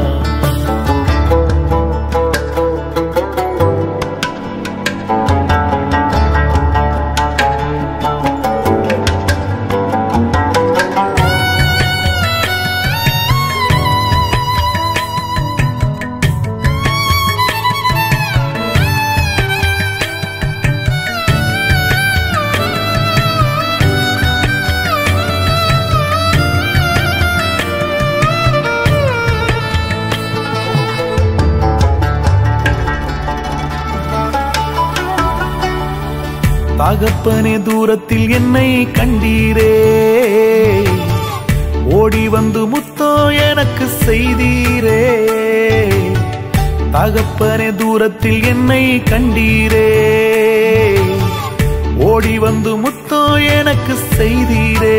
Speaker 1: தகப்பனே தூரத்தில் என்னை கண்டீரே ஓடி வந்து முத்தோ எனக்கு செய்தீரே தகப்பனே தூரத்தில் என்னை கண்டீரே ஓடி வந்து முத்தோ எனக்கு செய்தீரே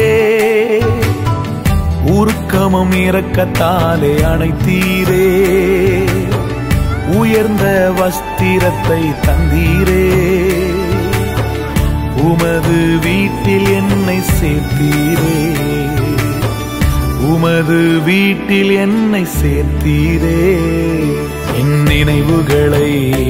Speaker 1: உருக்கமும் இரக்கத்தாலே அணைத்தீரே உயர்ந்த வஸ்திரத்தை தந்தீரே உமது வீட்டில் என்னை சேர்த்தீரே உமது வீட்டில் என்னை சேர்த்தீரே என் நினைவுகளை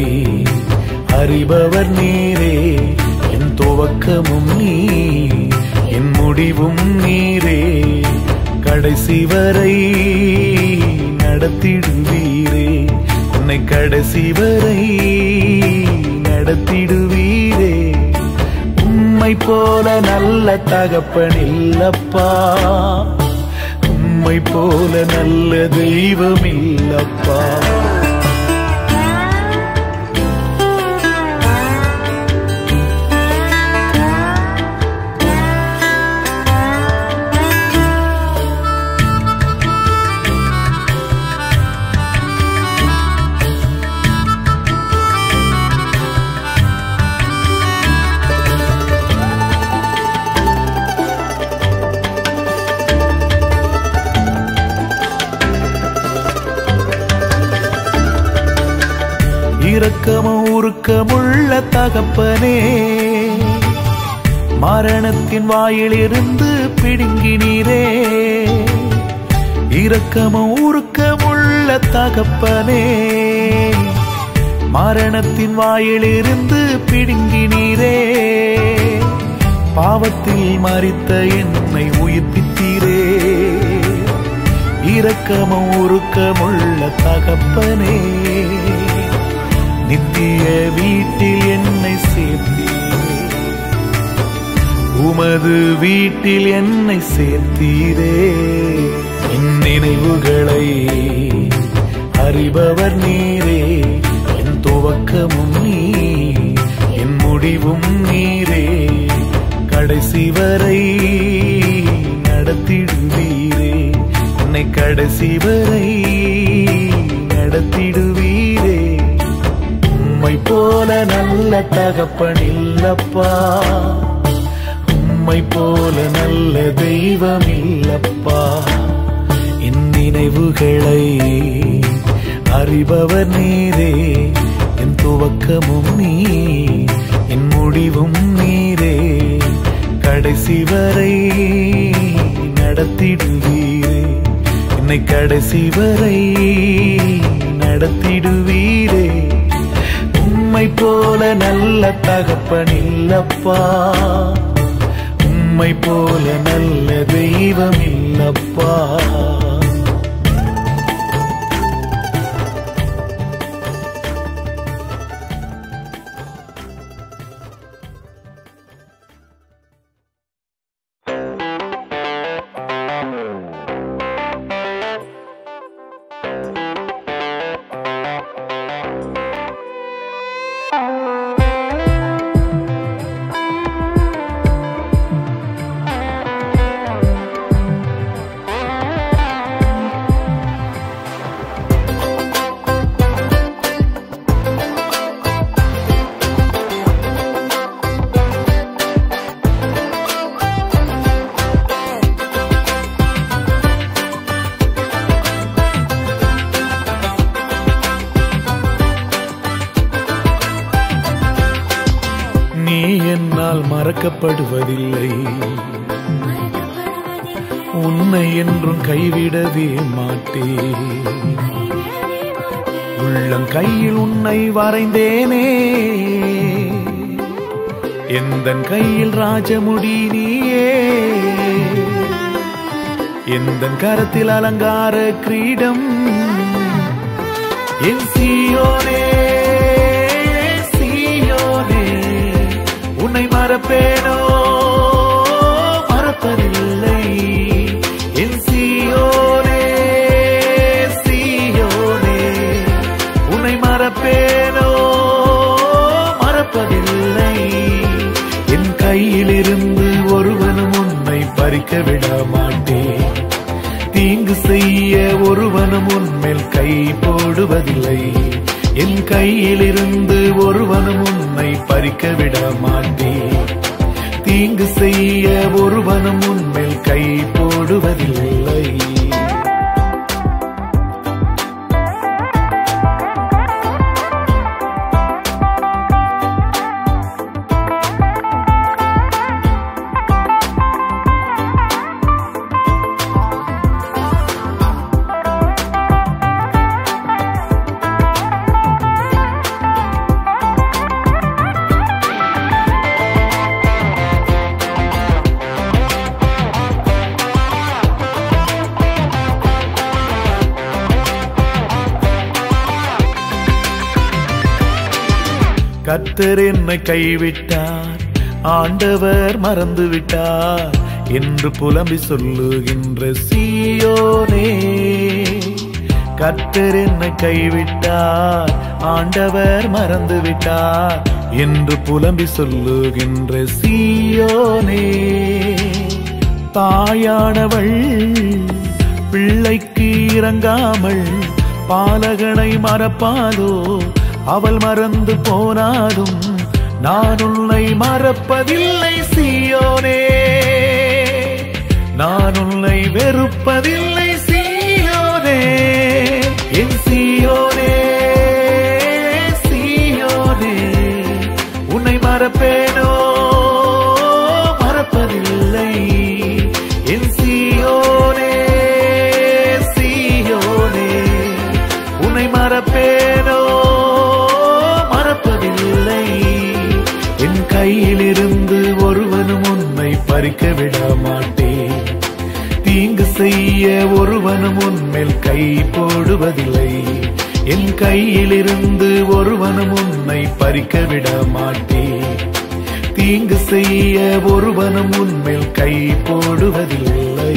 Speaker 1: அறிபவர் நீரே என் துவக்கமும் நீ என் முடிவும் நீரே கடைசி வரை நடத்திடுவீரே உன்னை கடைசி வரை நடத்திடுவீரே உம்மை போல நல்ல தகப்பன் இல்லப்பா உம்மை போல நல்ல தெய்வம் இல்லப்பா இரக்கமும் உருக்கமுள்ள தகப்பனே மரணத்தின் வாயிலிருந்து பிடுங்கினீரே இரக்கமும் உருக்கமுள்ள அன்புள்ள தகப்பனே மரணத்தின் வாயிலிருந்து பிடுங்கினீரே பாவத்தில் மறித்த என்னை உயிர்ப்பித்தீரே இரக்கமும் உருக்கமுள்ள தகப்பனே நித்திய வீட்டில் என்னை சேர்த்தீரே உமது வீட்டில் என்னை சேர்த்தீரே என் நினைவுகளை அறிபவர் நீரே என் துவக்கமும் நீ என் முடிவும் நீரே கடைசி வரை நடத்திடுவீரே என்னை கடைசி வரை நடத்திடுவீரே உம்மை போல நல்ல தகப்பன் இல்லப்பா உம்மை போல நல்ல தெய்வம் இல்லப்பா என் நினைவுகளை அறிபவர் நீரே என் துவக்கமும் நீ என் முடிவும் நீரே கடைசி வரை நடத்திடுவீரே என்னை கடைசி வரை நடத்திடுவீரே உம்மை போல நல்ல தகப்பன் இல்லப்பா உம்மை போல நல்ல தெய்வம் இல்லப்பா நீ என்னால் மறக்கப்படுவதில்லை உன்னை என்றும் கைவிடவே மாட்டேன் உள்ளம் கையில் உன்னை வரைந்தேனே எந்தன் கையில் ராஜமுடி நீயே எந்தன் கரத்தில் அலங்கார கிரீடம் என் சீயோனே சீயோனே உன்னை மறப்பேனோ மறப்பதில்லை என் சீயோனே சீயோனே உன்னை மறப்பேனோ மறப்பதில்லை என் கையிலிருந்து ஒருவனும் உன்னை பறிக்க விட மாட்டேன் தீங்கு செய்ய ஒருவனும் உன்மேல் கை போடுவதில்லை என் கையிலிருந்து ஒருவனும் உன்னை பறிக்க விட மாட்டேன் தீங்கு செய்ய ஒருவனும் உன்மேல் கை போடுவதில்லை கர்த்தர் என்னை கைவிட்டார் ஆண்டவர் மறந்து விட்டார் என்று புலம்பி சொல்லுகின்ற சீயோனே கர்த்தர் என்னை கைவிட்டார் ஆண்டவர் மறந்து விட்டார் என்று புலம்பி சொல்லுகின்ற சீயோனே தாயானவள் பிள்ளைக்கு இறங்காமல் பாலகனை மறப்பாதோ அவள் மறந்து போனாலும் நான் உன்னை மறப்பதில்லை சீயோனே நான் உன்னை வெறுப்பதில்லை சீயோனே என் சீயோனே சீயோனே உன்னை மறப்பேனோ மறப்பதில்லை என் சீயோனே சீயோனே விட மாட்டேன் தீங்கு செய்ய ஒருவனும் உன்மேல் கை போடுவதில்லை என் கையிலிருந்து ஒருவனும் உன்னை பறிக்க விட மாட்டேன் தீங்கு செய்ய ஒருவனும் உன்மேல் கை போடுவதில்லை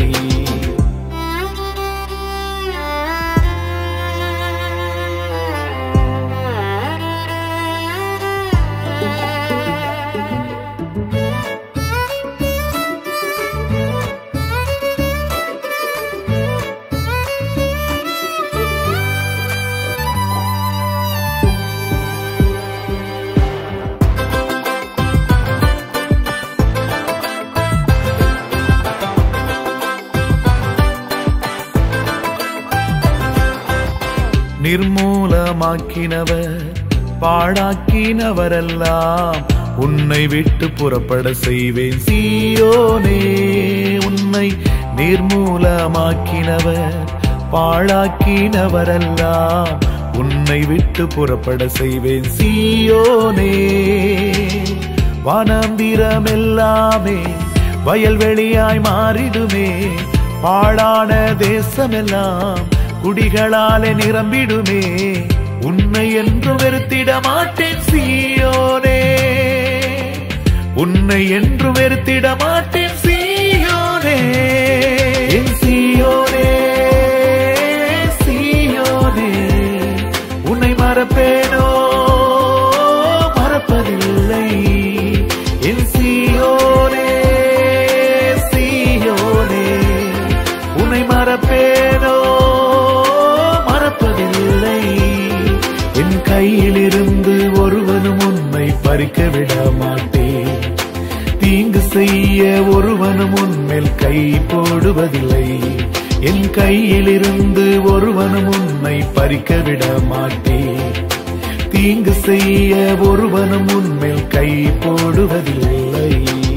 Speaker 1: நிர்மூலமாக்கினவர் பாழாக்கினவரெல்லாம் உன்னை விட்டு புறப்பட செய்வேன் சீயோனே உன்னை நிர்மூலமாக்கினவர் பாழாக்கினவரெல்லாம் உன்னை விட்டு புறப்பட செய்வேன் சீயோனே வனாந்திரம் எல்லாமே வயல்வெளியாய் மாறிடுமே பாழான தேசமெல்லாம் குடிகளாலே நிரம்பிடுமே உன்னை என்று வெறுத்திட மாட்டேன் சீயோனே உன்னை என்று வெறுத்திட மாட்டேன் சீயோனே என் சீயோனே சீயோனே உன்னை மறப்பேனோ மறப்பதில்லை என் சீயோனே சீயோனே உன்னை மறப்பேனோ மறப்பதில்லை என் கையிலிருந்து ஒருவனும் உன்னை பறிக்க விட மாட்டேன் தீங்கு செய்ய ஒருவனும் உன்மேல் கை போடுவதில்லை என் கையிலிருந்து ஒருவனும் உன்னை பறிக்க விட மாட்டேன் தீங்கு செய்ய ஒருவனும் உன்மேல் கை போடுவதில்லை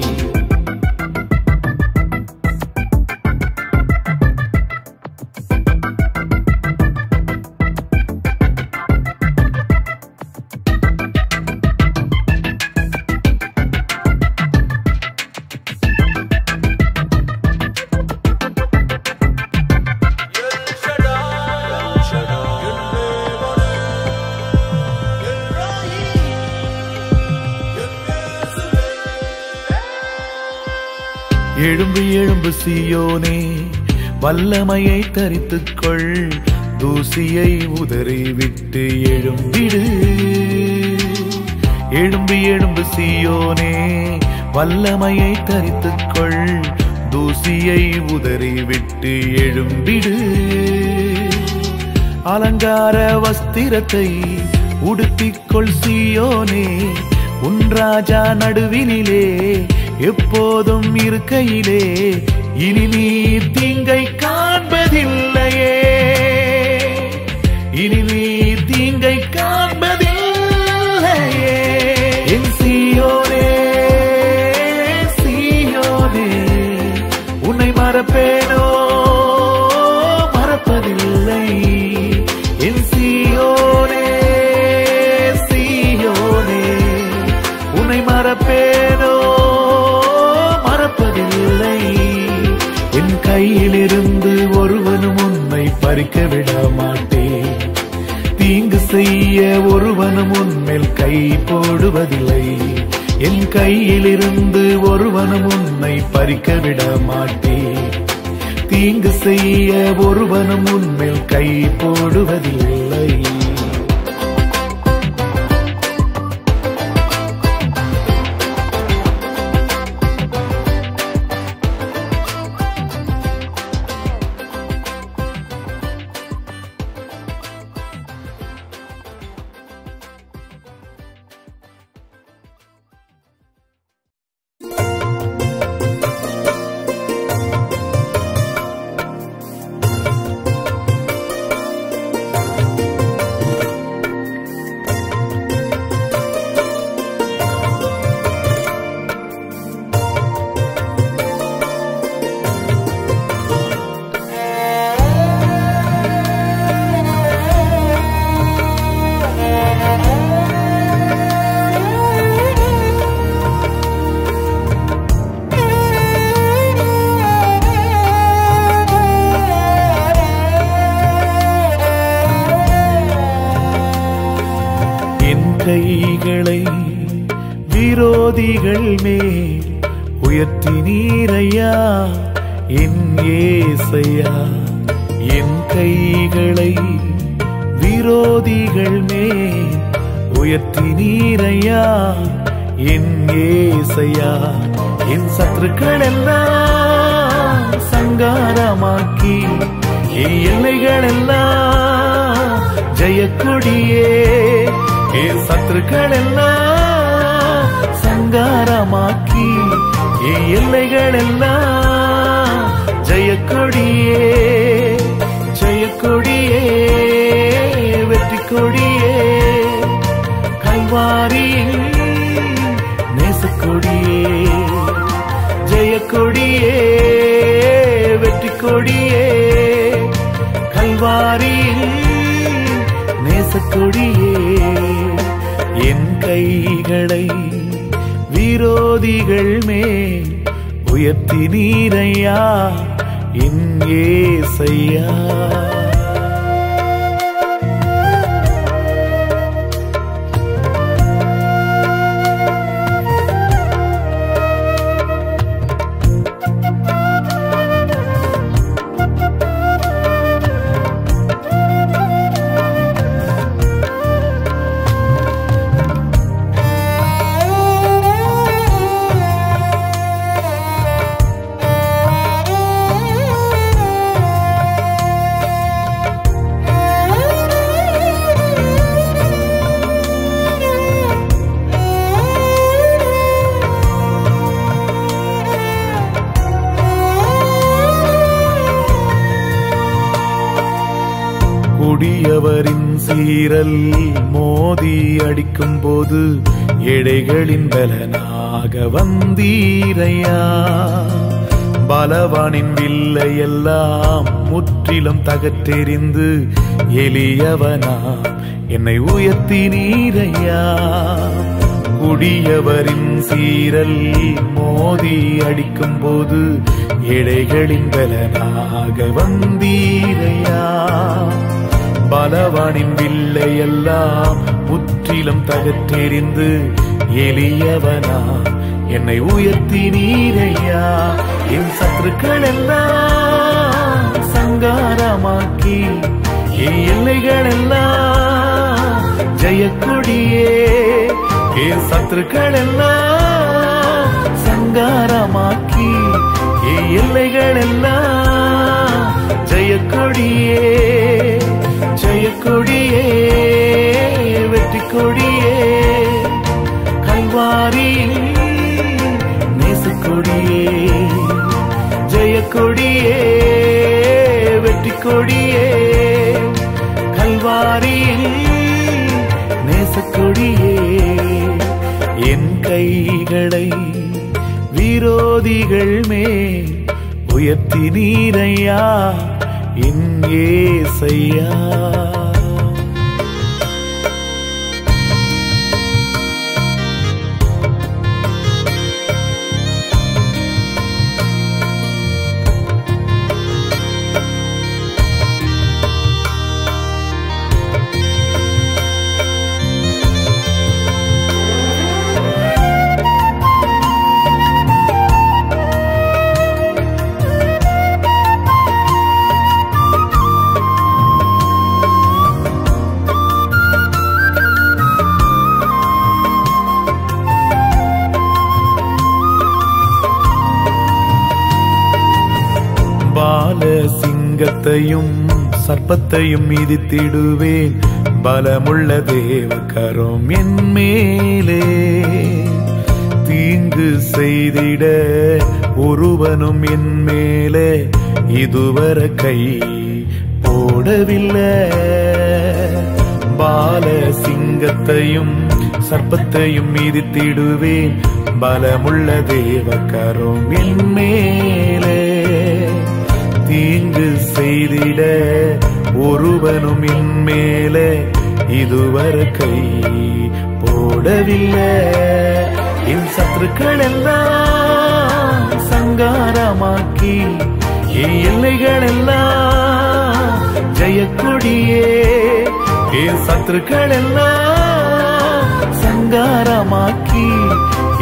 Speaker 1: எழும்பு எழும்பு சியோனே வல்லமையை தரித்துக்கொள் தூசியை உதறி விட்டு எழும்பிடு எழும்பு எழும்பு சியோனே வல்லமையை தரித்துக்கொள் தூசியை உதறி விட்டு எழும்பிடு அலங்கார வஸ்திரத்தை உடுத்திக்கொள் சியோனே உன் ராஜா நடுவினிலே எப்போதும் இருக்கையிலே இனி நீ தீங்கை காண்பதில்லையே இனி நீ தீங்கை காண்பதில்லையே என் சீயோனே சீயோனே உன்னை மறப்பேனோ மறப்பதில்லை என் சீயோனே சீயோனே உன்னை மறப்பேனோ மறப்பதில்லை என் கையிலிருந்து ஒருவனும் உன்னை பறிக்க விட மாட்டேன் தீங்கு செய்ய ஒருவனும் உன்மேல் கை போடுவதில்லை என் கையிலிருந்து ஒருவனும் உன்னை பறிக்க விட மாட்டேன் தீங்கு செய்ய ஒருவனும் உன்மேல் கை போடுவதில்லை உயர்த்தி நீரையா என் ஏசையா என் கைகளை விரோதிகள் மேல் உயர்த்தி நீரையா என் ஏசையா என் சத்துருக்கள் எல்லாம் சங்காரமாக்கி என் எல்லைகள் எல்லாம் ஜெயக்கொடியே என் சத்துருக்கள் எல்லாம் சங்காரமாக்கி என் எல்லைகள் எல்லாம் ஜெயக்கொடியே ஜெயக்கொடியே வெற்றி கொடியே கல்வாரியில் நேசக்கொடியே ஜெயக்கொடியே வெற்றி கொடியே கல்வாரியில் நேசக்கொடியே என் கைகளை விரோதிகள் மேல் உயர்த்தி நீரையா என் ஏசையா கொடியவரின் சீரல் மோதி அடிக்கும் போது எடைகளின் பலனாக வந்தீரையா பலவானின் வில்லை எல்லாம் முற்றிலும் தகற்றெறிந்து எளியவனா என்னை உயர்த்தி நீரையா குடியவரின் சீரல் மோதி அடிக்கும் போது எடைகளின் பலனாக வந்தீரையா பலவானின் வில்லை எல்லாம் முற்றிலும் தகற்றெறிந்து எளியவனா என்னை உயர்த்தி நீரையா என் சத்துருக்கள் எல்லாம் சங்காரமாக்கி என் எல்லைகள் எல்லாம் ஜெயக்கொடியே என் சத்துருக்கள் எல்லாம் சங்காரமாக்கி என் எல்லைகள் எல்லாம் ஜெயக்கொடியே ஜெயக்கொடியே வெற்றி கொடியே கல்வாரியில் நேசக்கொடியே ஜெயக்கொடியே வெற்றி கொடியே கல்வாரியில் நேசக்கொடியே என் கைகளை விரோதிகள் மேல் உயர்த்தி நீரையா என் ஏசையா பால சிங்கத்தையும் சர்ப்பத்தையும் மிதித்திடுவேன் பலமுள்ள தேவக்கரம் என் மேலே தீங்கு செய்திட ஒருவனும் என் மேலே இதுவரை கை போடவில்லை பால சிங்கத்தையும் சர்ப்பத்தையும் மிதித்திடுவேன் பலமுள்ள தேவக்கரம் என் மேலே தீங்கு செய்திட ஒருவனும் என் மேலே இதுவரை கை போடவில்லை என் சத்துருக்கள் எல்லாம் சங்காரமாக்கி என் எல்லைகள் எல்லாம் ஜெயக்கொடியே என் சத்துருக்கள் எல்லாம் சங்காரமாக்கி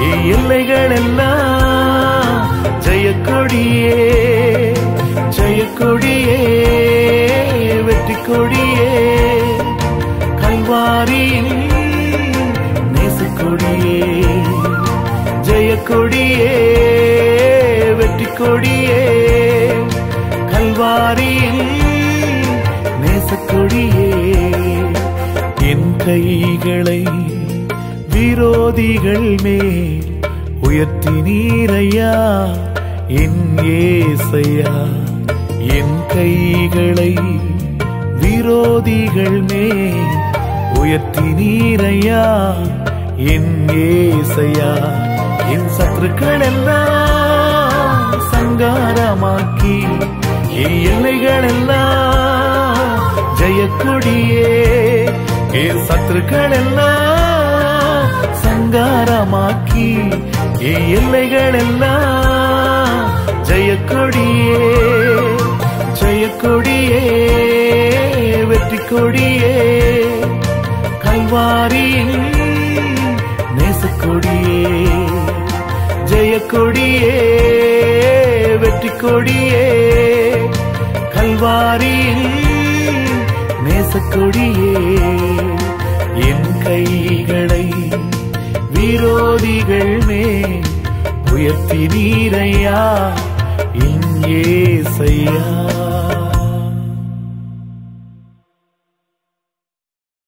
Speaker 1: என் எல்லைகள் எல்லாம் ஜெயக்கொடியே ஜெயக்கொடியே வெற்றி கொடியே கல்வாரியின் நேசக்கொடியே ஜெயக்கொடியே வெற்றி கொடியே கல்வாரியின் நேசக்கொடியே என் கைகளை விரோதிகள் மேல் உயர்த்தி நீரையா என் ஏசையா என் கைகளை விரோதிகள் மேல் உயர்த்தி நீரையா என் ஏசையா என் சத்துருக்கள் எல்லாம் சங்காரமாக்கி என் எல்லைகள் எல்லாம் ஜெயக்கொடியே என் சத்துருக்கள் எல்லாம் சங்காரமாக்கி என் எல்லைகள் எல்லாம் ஜெயக்கொடியே ஜெயக்கொடியே வெற்றி கொடியே கல்வாரியின் நேசக்கொடியே ஜெயக்கொடியே வெற்றி கொடியே கல்வாரியின் நேசக்கொடியே என் கைகளை விரோதிகள் மேல் உயர்த்தி நீரையா என் ஏசையா